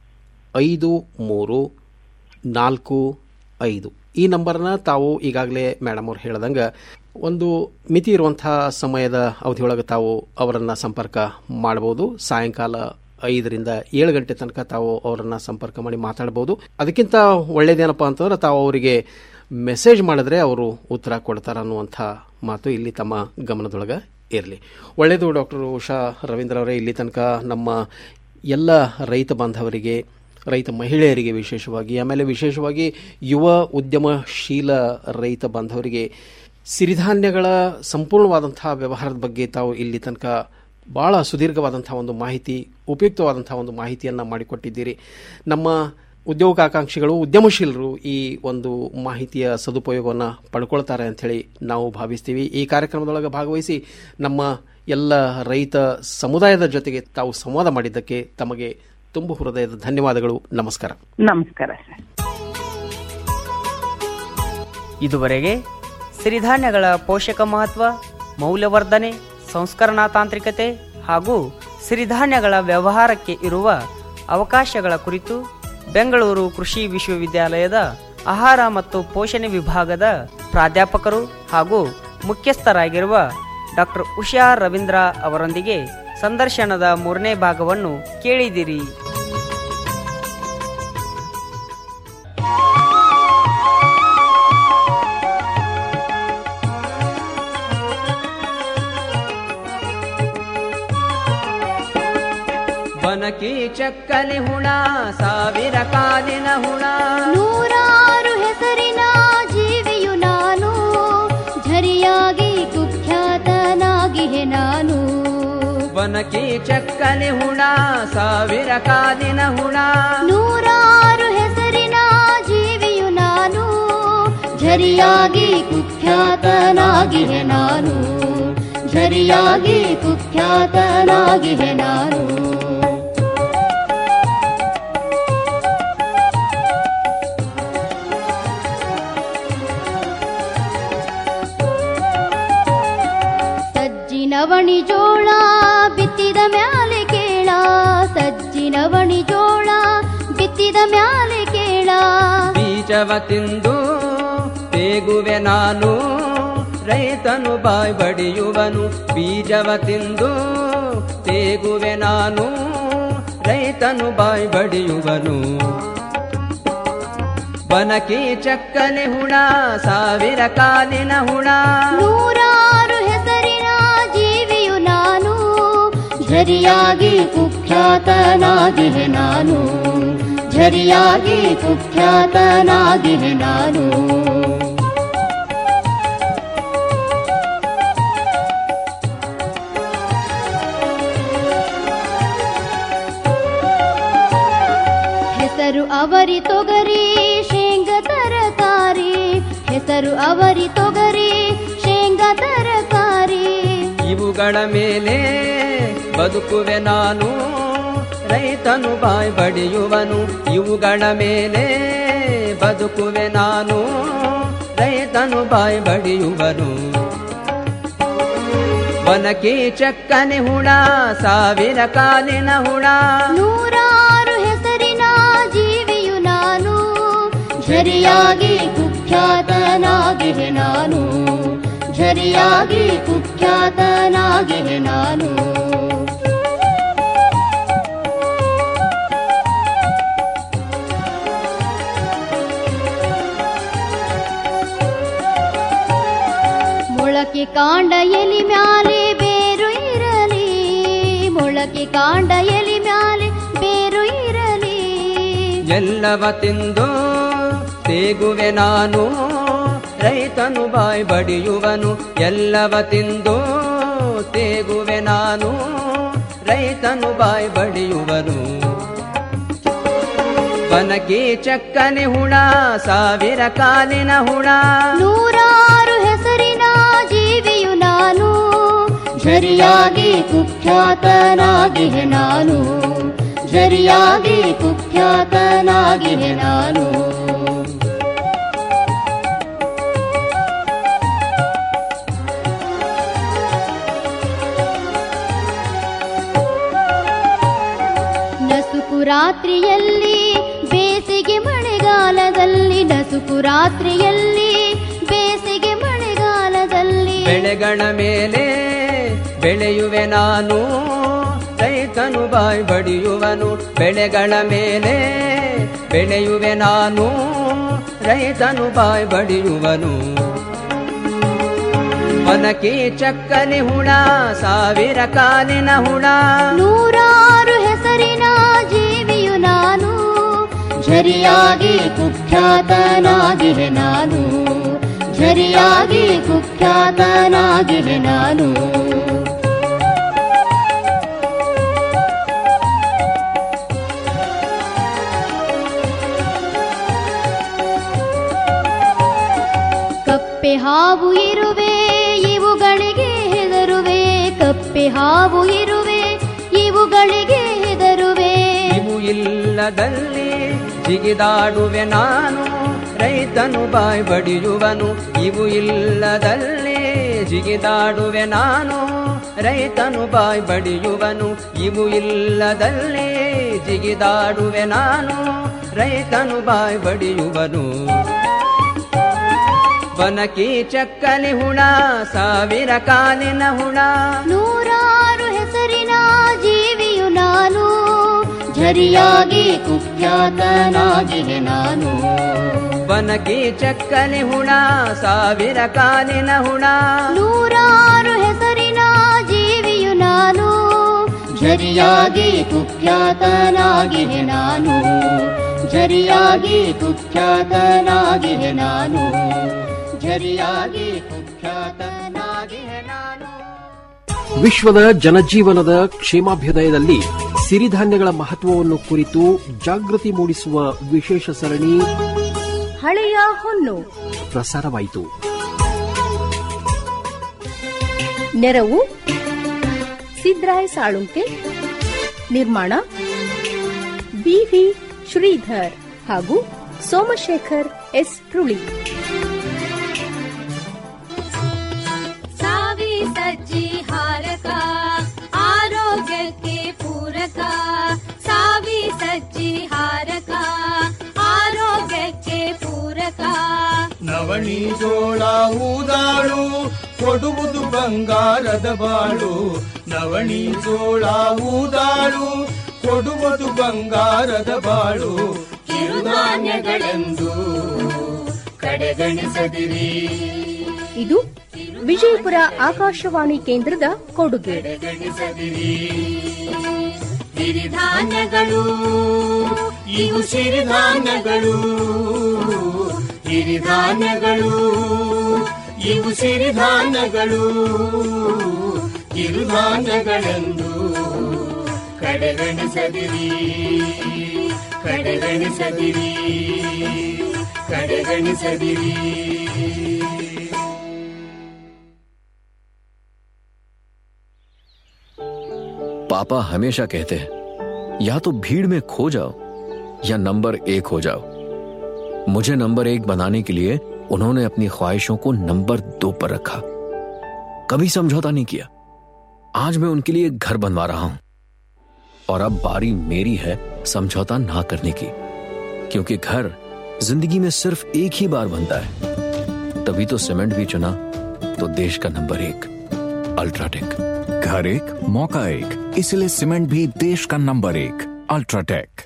ಐದು ಮೂರು ನಾಲ್ಕು ಐದು ಈ ನಂಬರ್ನ ತಾವು ಈಗಾಗಲೇ ಮೇಡಮ್ ಅವ್ರು ಹೇಳ್ದಂಗೆ ಒಂದು ಮಿತಿ ಇರುವಂತಹ ಸಮಯದ ಅವಧಿಯೊಳಗೆ ತಾವು ಅವರನ್ನ ಸಂಪರ್ಕ ಮಾಡಬಹುದು ಸಾಯಂಕಾಲ ಐದರಿಂದ ಏಳು ಗಂಟೆ ತನಕ ತಾವು ಅವರನ್ನ ಸಂಪರ್ಕ ಮಾಡಿ ಮಾತಾಡಬಹುದು ಅದಕ್ಕಿಂತ ಒಳ್ಳೇದೇನಪ್ಪ ಅಂತಂದ್ರೆ ತಾವು ಅವರಿಗೆ ಮೆಸೇಜ್ ಮಾಡಿದ್ರೆ ಅವರು ಉತ್ತರ ಕೊಡ್ತಾರ ಅನ್ನುವಂಥ ಮಾತು ಇಲ್ಲಿ ತಮ್ಮ ಗಮನದೊಳಗೆ ಇರಲಿ ಒಳ್ಳೆಯದು ಡಾಕ್ಟರ್ ಉಷಾ ರವೀಂದ್ರ ಅವರೇ ಇಲ್ಲಿ ತನಕ ನಮ್ಮ ಎಲ್ಲ ರೈತ ಬಾಂಧವರಿಗೆ ರೈತ ಮಹಿಳೆಯರಿಗೆ ವಿಶೇಷವಾಗಿ ಆಮೇಲೆ ವಿಶೇಷವಾಗಿ ಯುವ ಉದ್ಯಮಶೀಲ ರೈತ ಬಾಂಧವರಿಗೆ ಸಿರಿಧಾನ್ಯಗಳ ಸಂಪೂರ್ಣವಾದಂತಹ ವ್ಯವಹಾರದ ಬಗ್ಗೆ ತಾವು ಇಲ್ಲಿ ತನಕ ಬಹಳ ಸುದೀರ್ಘವಾದಂತಹ ಒಂದು ಮಾಹಿತಿ ಉಪಯುಕ್ತವಾದಂತಹ ಒಂದು ಮಾಹಿತಿಯನ್ನು ಮಾಡಿಕೊಟ್ಟಿದ್ದೀರಿ ನಮ್ಮ ಉದ್ಯೋಗಾಕಾಂಕ್ಷಿಗಳು ಉದ್ಯಮಶೀಲರು ಈ ಒಂದು ಮಾಹಿತಿಯ ಸದುಪಯೋಗವನ್ನು ಪಡ್ಕೊಳ್ತಾರೆ ಅಂಥೇಳಿ ನಾವು ಭಾವಿಸ್ತೀವಿ ಈ ಕಾರ್ಯಕ್ರಮದೊಳಗೆ ಭಾಗವಹಿಸಿ ನಮ್ಮ ಎಲ್ಲ ರೈತ ಸಮುದಾಯದ ಜೊತೆಗೆ ತಾವು ಸಂವಾದ ಮಾಡಿದ್ದಕ್ಕೆ ತಮಗೆ ತುಂಬ ಹೃದಯದ ಧನ್ಯವಾದಗಳು ನಮಸ್ಕಾರ ನಮಸ್ಕಾರ ಸರ್ ಇದುವರೆಗೆ ಸಿರಿಧಾನ್ಯಗಳ ಪೋಷಕ ಮಹತ್ವ ಮೌಲ್ಯವರ್ಧನೆ ಸಂಸ್ಕರಣಾ ತಾಂತ್ರಿಕತೆ ಹಾಗೂ ಸಿರಿಧಾನ್ಯಗಳ ವ್ಯವಹಾರಕ್ಕೆ ಇರುವ ಅವಕಾಶಗಳ ಕುರಿತು ಬೆಂಗಳೂರು ಕೃಷಿ ವಿಶ್ವವಿದ್ಯಾಲಯದ ಆಹಾರ ಮತ್ತು ಪೋಷಣೆ ವಿಭಾಗದ ಪ್ರಾಧ್ಯಾಪಕರು ಹಾಗೂ ಮುಖ್ಯಸ್ಥರಾಗಿರುವ ಡಾಕ್ಟರ್ ಉಷಾ ರವೀಂದ್ರ ಅವರೊಂದಿಗೆ ಸಂದರ್ಶನದ ಮೂರನೇ ಭಾಗವನ್ನು ಕೇಳಿದಿರಿ ಬನಕಿ ಚಕ್ಕಲಿ ಹುಣ ಸಾವಿರ ಕಾಲಿನ ಹುಣ ನೂರಾರು ಹೆಸರಿನ ಜೀವಿಯು ನಾನು ಝರಿಯಾಗಿ ಕುಖ್ಯಾತನಾಗಿಹೆ ನಾನು ಬನಕಿ ಚಕ್ಕಲಿ ಹುಣ ಸಾವಿರ ಕಾಲಿನ ಹುಣ ನೂರಾರು ಹೆಸರಿನ ಜೀವಿಯು ನಾನು ಝರಿಯಾಗಿ ಕುಖ್ಯಾತನಾಗಿಹೆ ನಾನು ಝರಿಯಾಗಿ ಕುಖ್ಯಾತನಾಗಿಹೆ ನಾನು ಸಜ್ಜಿನವಣಿ ಜೋಳ ಬಿತ್ತಿದ ಮ್ಯಾಲೆ ಕೇಳ ಸಜ್ಜಿನವಣಿ ಜೋಳ ಬಿತ್ತಿದ ಮ್ಯಾಲೆ ಕೇಳ ಬೀಜವ ತಿಂದು ತೇಗುವೆ ನಾನು ರೈತನು ಬಾಯ್ ಬಡಿಯುವನು ಬೀಜವ ತಿಂದು ತೇಗುವೆ ನಾನು ರೈತನು ಬಾಯ್ ಬಡಿಯುವನು ಬನಕಿ ಚಕ್ಕನೆ ಹುಣ ಸಾವಿರ ಕಾಲಿನ ಹುಣ ನೂರಾರು ಹೆಸರಿನ ಜೀವಿಯು ನಾನು ಝರಿಯಾಗಿ ಕುಖ್ಯಾತನಾಗಿಹೆ ನಾನು ಝರಿಯಾಗಿ ಕುಖ್ಯಾತನಾಗಿಹೆ ನಾನು ಹೆಸರು ಅವರಿ ತೊಗರಿ ಶೇಂಗ ತರಕಾರಿ ಹೆಸರು ಅವರಿ ತೊಗರಿ ಶೇಂಗ ತರಕಾರಿ ಇವುಗಳ ಮೇಲೆ ಬದುಕುವೆ ನಾನು ರೈತನು ಬಾಯ್ ಬಡಿಯುವನು ಇವುಗಳ ಮೇಲೆ ಬದುಕುವೆ ನಾನು ರೈತನು ಬಾಯ್ ಬಡಿಯುವನು ಬನಕಿ ಚಕ್ಕನೆ ಹುಣ ಸಾವಿರ ಕಾಲಿನ ಹುಣ ನೂರಾರು ಹೆಸರಿನ ಜೀವಿಯು ನಾನು ಝರಿಯಾಗಿ ಕುಖ್ಯಾತನಾಗಿಹೆ ನಾನು ಝರಿಯಾಗಿ ಕುಖ್ಯಾತನಾಗಿಹೆ ನಾನು ಮೊಳಕೆ ಕಾಂಡ ಎಲಿ ಮ್ಯಾಲೆ ಬೇರು ಇರಲಿ ಮೊಳಕೆ ಕಾಂಡ ಎಲಿ ಮ್ಯಾಲೆ ಬೇರು ಇರಲಿ ಎಲ್ಲವ ತಿಂದು ತೇಗುವೆ ನಾನು ರೈತನು ಬಾಯ್ ಬಡಿಯುವನು ಎಲ್ಲವ ತಿಂದು ತೇಗುವೆ ನಾನು ರೈತನು ಬಾಯ್ ಬಡಿಯುವನು ಬನಕಿ ಚಕ್ಕನೆ ಹುಣ ಸಾವಿರ ಕಾಲಿನ ಹುಣ ನೂರಾರು ಹೆಸರಿನ ಜೀವಿಯು ನಾನು ಝರಿಯಾಗಿ ಕುಖ್ಯಾತನಾಗಿಹೆ ನಾನು ಝರಿಯಾಗಿ ಕುಖ್ಯಾತನಾಗಿಹೆ ನಾನು ನಸುಕು ರಾತ್ರಿಯಲ್ಲಿ ಬೇಸಿಗೆ ಮಳೆಗಾಲದಲ್ಲಿ ನಸುಕು ರಾತ್ರಿಯಲ್ಲಿ ಬೇಸಿಗೆ ಮಳೆಗಾಲದಲ್ಲಿ ಬೆಳೆಗಳ ಮೇಲೆ ಬೆಳೆಯುವೆ ನಾನು ರೈತನು ಬಾಯ್ ಬಡಿಯುವನು ಬೆಳೆಗಳ ಮೇಲೆ ಬೆಳೆಯುವೆ ನಾನು ರೈತನು ಬಾಯ್ ಬಡಿಯುವನು ಒನಕೆ ಚಕ್ಕನೆ ಹುಣ ಸಾವಿರ ಕಾಲಿನ ಹುಣ ನೂರಾರು ಹೆಸರಿನ ಜೀವಿಯು ನಾನು ಝರಿಯಾಗಿ ಕುಖ್ಯಾತನಾಗಿಹೆ ನಾನು ಝರಿಯಾಗಿ ಕುಖ್ಯಾತನಾಗಿಹೆ ನಾನು ಕಪ್ಪೆ ಹಾವು ಇರುವೆ ಇವುಗಳಿಗೆ ಹೆದರುವೆ ಕಪ್ಪೆ ಹಾವು ಇರುವೆ ಇವುಗಳಿಗೆ ಹೆದರುವೆ ಇವು ಇಲ್ಲದಲ್ಲಿ ಜಿಗಿದಾಡುವೆ ನಾನು ರೈತನು ಬಾಯ್ ಬಡಿಯುವನು ಇವು ಇಲ್ಲದಲ್ಲಿ ಜಿಗಿದಾಡುವೆ ನಾನು ರೈತನು ಬಾಯ್ ಬಡಿಯುವನು ಇವು ಇಲ್ಲದಲ್ಲಿ ಜಿಗಿದಾಡುವೆ ನಾನು ರೈತನು ಬಾಯ್ ಬಡಿಯುವನು ಬನಕಿ ಚಕ್ಕಲಿ ಹುಣ ಸಾವಿರ ಕಾಲಿನ ಹುಣ ನೂರಾರು ಹೆಸರಿನ ಜೀವಿಯು ನಾನು ಝರಿಯಾಗಿ ಕುಖ್ಯಾತನಾಗಿಹೆ ನಾನು ಬನಕಿ ಚಕ್ಕಲಿ ಹುಣ ಸಾವಿರ ಕಾಲಿನ ಹುಣ ನೂರಾರು ಹೆಸರಿನ ಜೀವಿಯು ನಾನು ಝರಿಯಾಗಿ ಕುಖ್ಯಾತನಾಗಿಹೆ ನಾನು ಝರಿಯಾಗಿ ಕುಖ್ಯಾತನಾಗಿಹೆ ನಾನು ಝರಿಯಾಗಿ ಕುಖ್ಯಾತನಾಗಿಹೆ ನಾನು ವಿಶ್ವದ ಜನಜೀವನದ ಕ್ಷೇಮಾಭ್ಯುದಯದಲ್ಲಿ ಸಿರಿಧಾನ್ಯಗಳ ಮಹತ್ವವನ್ನು ಕುರಿತು ಜಾಗೃತಿ ಮೂಡಿಸುವ ವಿಶೇಷ ಸರಣಿ ಹಳೆಯ ಹೊನ್ನು ಪ್ರಸಾರವಾಯಿತು ನೆರವು ಸಿದ್ರಾಯ್ ಸಾಳುಂಕೆ ನಿರ್ಮಾಣ ಬಿವಿ ಶ್ರೀಧರ್ ಹಾಗೂ ಸೋಮಶೇಖರ್ ಎಸ್ ಟ್ರುಳಿ ಸಾವಿ ಸಜ್ಜಿ ಹಾರಕ ಆರೋಗ್ಯಕ್ಕೆ ಪೂರಕ ಸಾವಿ ಸಜ್ಜಿ ಹಾರಕ ಆರೋಗ್ಯಕ್ಕೆ ಪೂರಕ ನವಣಿ ಜೋಳ ಊದಾಳು ಕೊಡುವುದು ಬಂಗಾರದ ಬಾಳು ನವಣಿ ಜೋಳ ಊದಾಳು ಕೊಡುವುದು ಬಂಗಾರದ ಬಾಳು ಕಿರುಧಾನ್ಯಗಳೆಂದು ಕಡೆಗಣಿಸದಿರಿ ಇದು ವಿಜಯಪುರ ಆಕಾಶವಾಣಿ ಕೇಂದ್ರದ ಕೊಡುಗೆ ಗಣಿಸದಿರಿ ಹಿರಿಧಾನ್ಯಗಳು ಇವು ಸಿರಿಧಾನ್ಯಗಳು ಹಿರಿಧಾನ್ಯಗಳು ಇವು ಸಿರಿಧಾನ್ಯಗಳು ಕಿರುಧಾನ್ಯಗಳೆಂದು ಕಡೆಗಣಿಸದಿರಿ ಕಡೆಗಣಿಸದಿರಿ ಕಡೆಗಣಿಸದಿರಿ पापा हमेशा कहते हैं या तो भीड़ में खो जाओ या नंबर एक हो जाओ मुझे नंबर एक बनाने के लिए उन्होंने अपनी ख्वाहिशों को नंबर दो पर रखा कभी समझौता नहीं किया आज मैं उनके लिए घर बनवा रहा हूं और अब बारी मेरी है समझौता ना करने की क्योंकि घर जिंदगी में सिर्फ एक ही बार बनता है तभी तो सीमेंट भी चुना तो देश का नंबर एक अल्ट्राटेक घर एक मौका एक इसलिए सीमेंट भी देश का नंबर एक अल्ट्राटेक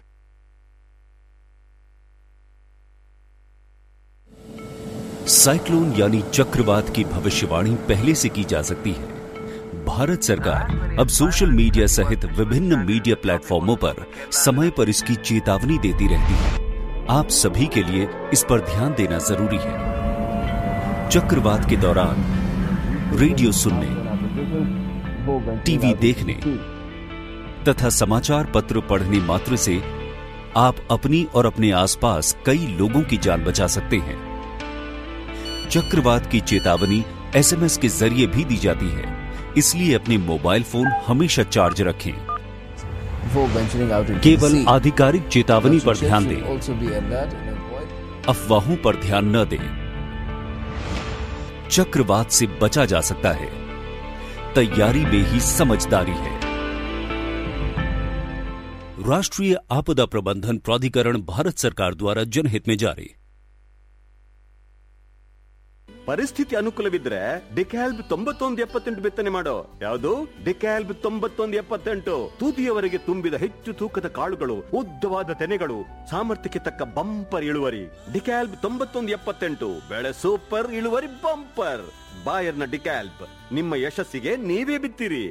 साइक्लोन यानी चक्रवात की भविष्यवाणी पहले से की जा सकती है भारत सरकार अब सोशल मीडिया सहित विभिन्न मीडिया प्लेटफॉर्मों पर समय पर इसकी चेतावनी देती रहती है आप सभी के लिए इस पर ध्यान देना जरूरी है चक्रवात के दौरान रेडियो सुनने टीवी देखने तथा समाचार पत्र पढ़ने मात्र से आप अपनी और अपने आसपास कई लोगों की जान बचा सकते हैं चक्रवात की चेतावनी एसएमएस के जरिए भी दी जाती है इसलिए अपने मोबाइल फोन हमेशा चार्ज रखें केवल आधिकारिक चेतावनी पर ध्यान दें अफवाहों पर ध्यान न दें चक्रवात से बचा जा सकता है तैयारी में ही समझदारी है राष्ट्रीय आपदा प्रबंधन प्राधिकरण भारत सरकार द्वारा जनहित में जारी ಪರಿಸ್ಥಿತಿ ಅನುಕೂಲವಿದ್ರೆ ಡಿಕ್ಯಾಲ್ಬ್ ತೊಂಬತ್ತೊಂದು ಎಪ್ಪತ್ತೆಂಟು ಬಿತ್ತನೆ ಮಾಡೋ ಯಾವುದು ಡಿಕ್ಯಾಲ್ಬ್ ತೊಂಬತ್ತೊಂದು ಎಪ್ಪತ್ತೆಂಟು ತುದಿಯವರೆಗೆ ತುಂಬಿದ ಹೆಚ್ಚು ತೂಕದ ಕಾಳುಗಳು ಉದ್ದವಾದ ತೆನೆಗಳು ಸಾಮರ್ಥ್ಯಕ್ಕೆ ತಕ್ಕ ಬಂಪರ್ ಇಳುವರಿ ಡಿಕ್ಯಾಲ್ಬ್ ತೊಂಬತ್ತೊಂದು ಎಪ್ಪತ್ತೆಂಟು ಬೆಳೆ ಸೂಪರ್ ಇಳುವರಿ ಬಂಪರ್ ಬಾಯರ್ನ ಡಿಕ್ಯಾಲ್ಬ್ ನಿಮ್ಮ ಯಶಸ್ಸಿಗೆ ನೀವೇ ಬಿತ್ತಿರಿ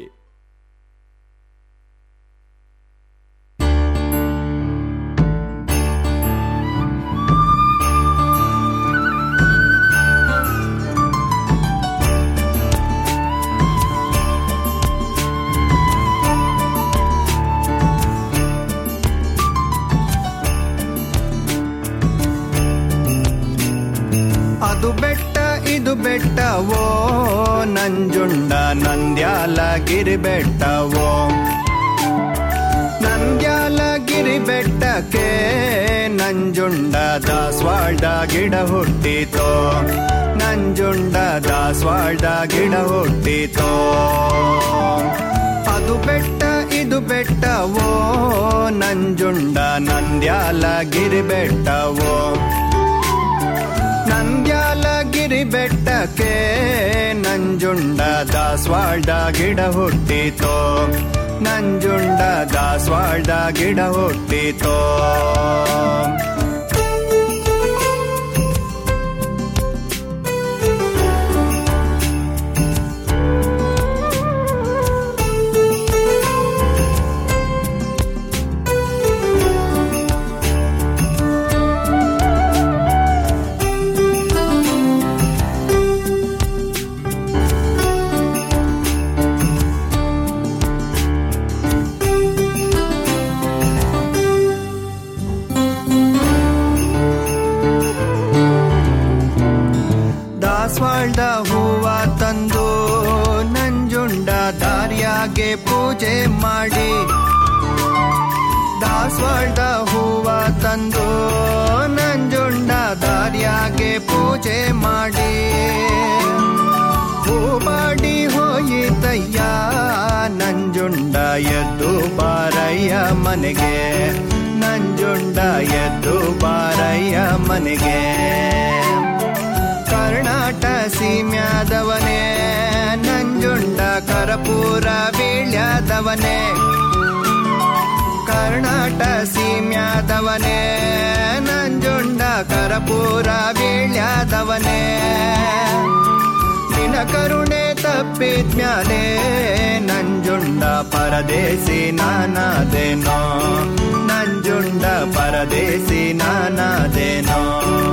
ಅದು ಬೆಟ್ಟ ಇದು ಬೆಟ್ಟವೋ ನಂಜುಂಡ ನಂದ್ಯಾಲಗಿರಿ ಬೆಟ್ಟವೋ ನಂದ್ಯಾಲಗಿರಿ ಬೆಟ್ಟಕ್ಕೆ ನಂಜುಂಡ ದಾಸವಾಳ್ದ ಗಿಡ ಹುಟ್ಟಿತೋ ನಂಜುಂಡ ದಾಸವಾಳ್ದ ಗಿಡ ಹುಟ್ಟಿತೋ ಅದು ಬೆಟ್ಟ ಇದು ಬೆಟ್ಟವೋ ನಂಜುಂಡ ನಂದ್ಯಾಲಗಿರಿ ಬೆಟ್ಟವೋ ನಂದ್ಯಾಲಗಿರಿ ಬೆಟ್ಟಕ್ಕೆ ನಂಜುಂಡ ದಾಸವಾಳ್ದ ಗಿಡ ಹುಟ್ಟಿತೋ ನಂಜುಂಡ ದಾಸವಾಳ್ದ ಗಿಡ ಹುಟ್ಟಿತೋ ದಾಸವಾಳ್ದ ಹೂವ ತಂದು ನಂಜುಂಡ ದಾರ್ಯಾಗೆ ಪೂಜೆ ಮಾಡಿ ದಾಸವಾಳ್ದ ಹೂವ ತಂದು ನಂಜುಂಡ ದಾರ್ಯಾಗೆ ಪೂಜೆ ಮಾಡಿ ಹೂ ಮಾಡಿ ಹೋಯಿತಯ್ಯ ನಂಜುಂಡ ಎದ್ದು ಬಾರಯ್ಯ ಮನೆಗೆ ನಂಜುಂಡ ಎದ್ದು ಬಾರಯ್ಯ ಮನೆಗೆ ಕರ್ನಾಟ ಸೀಮ್ಯಾದವನೇ ನಂಜುಂಡ ಕರಪೂರ ಬೀಳ್ಯಾದವನೇ ಕರ್ನಾಟ ಸೀಮ್ಯಾದವನೇ ನಂಜುಂಡ ಕರಪೂರ ಬೀಳ್ಯಾದವನೇ ನಿನ ಕರುಣೆ ತಪ್ಪಿದ್ಮ್ಯಾಲೆ ನಂಜುಂಡ ಪರದೇಸಿ ನಾನಾದೇನೋ ನಂಜುಂಡ ಪರದೇಸಿ ನಾನಾದೇನೋ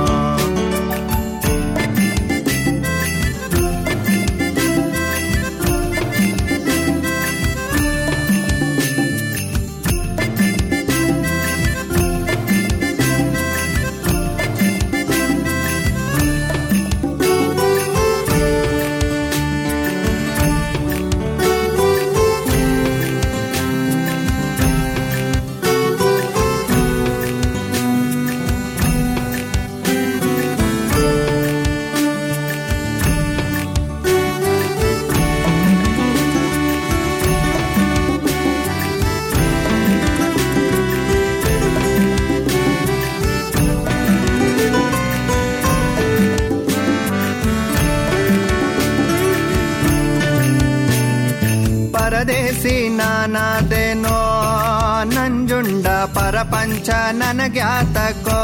ಪರದೇಸಿ ನಾನಾದೇನೋ ನಂಜುಂಡ ಪರಪಂಚ ನನಗ್ಯಾತಕೋ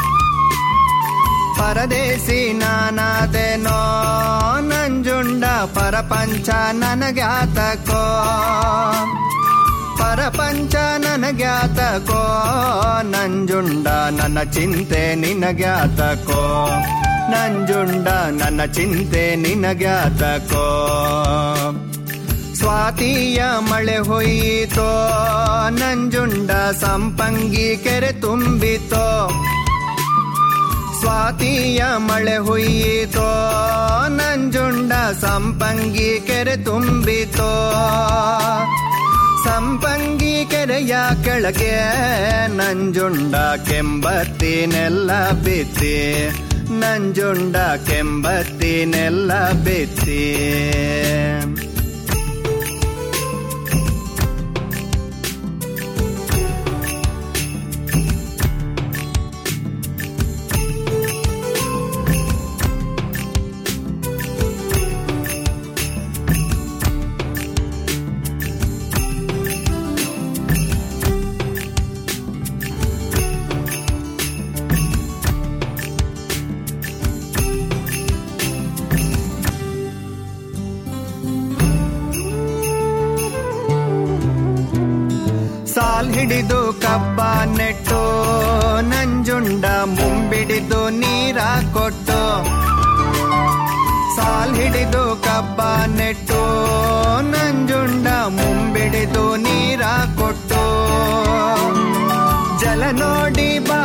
ಪರದೇಸಿ ನಾನಾದೇನೋ ನಂಜುಂಡ ಪರಪಂಚ ನನಗ್ಯಾತಕೋ ಪರಪಂಚ ನನಗ್ಯಾತಕೋ ನಂಜುಂಡ ನನ್ನ ಚಿಂತೆ ನಿನಗ್ಯಾತಕೋ ನಂಜುಂಡ ನನ್ನ ಚಿಂತೆ ನಿನಗ್ಯಾತಕೋ ಸ್ವಾತಿಯ ಮಳೆ ಹೊಯ್ಯಿತೋ ನಂಜುಂಡ ಸಂಪಂಗಿ ಕೆರೆ ತುಂಬಿತೋ ಸ್ವಾತಿಯ ಮಳೆ ಹುಯ್ಯಿತೋ ನಂಜುಂಡ ಸಂಪಂಗಿ ಕೆರೆ ತುಂಬಿತೋ ಸಂಪಂಗಿ ಕೆರೆಯ ಕೆಳಗೆ ನಂಜುಂಡ ಕೆಂಬತ್ತಿನೆಲ್ಲ ಬಿತ್ತಿ ನಂಜುಂಡ ಕೆಂಬತ್ತಿನೆಲ್ಲ ಬಿತ್ತಿ ಸಾಲ್ ಹಿಡಿದು ಕಬ್ಬ ನೆಟ್ಟು ನಂಜುಂಡ ಮುಂಬಿಡಿದು ನೀರ ಕೊಟ್ಟು ಸಾಲ್ ಹಿಡಿದು ಕಬ್ಬ ನೆಟ್ಟು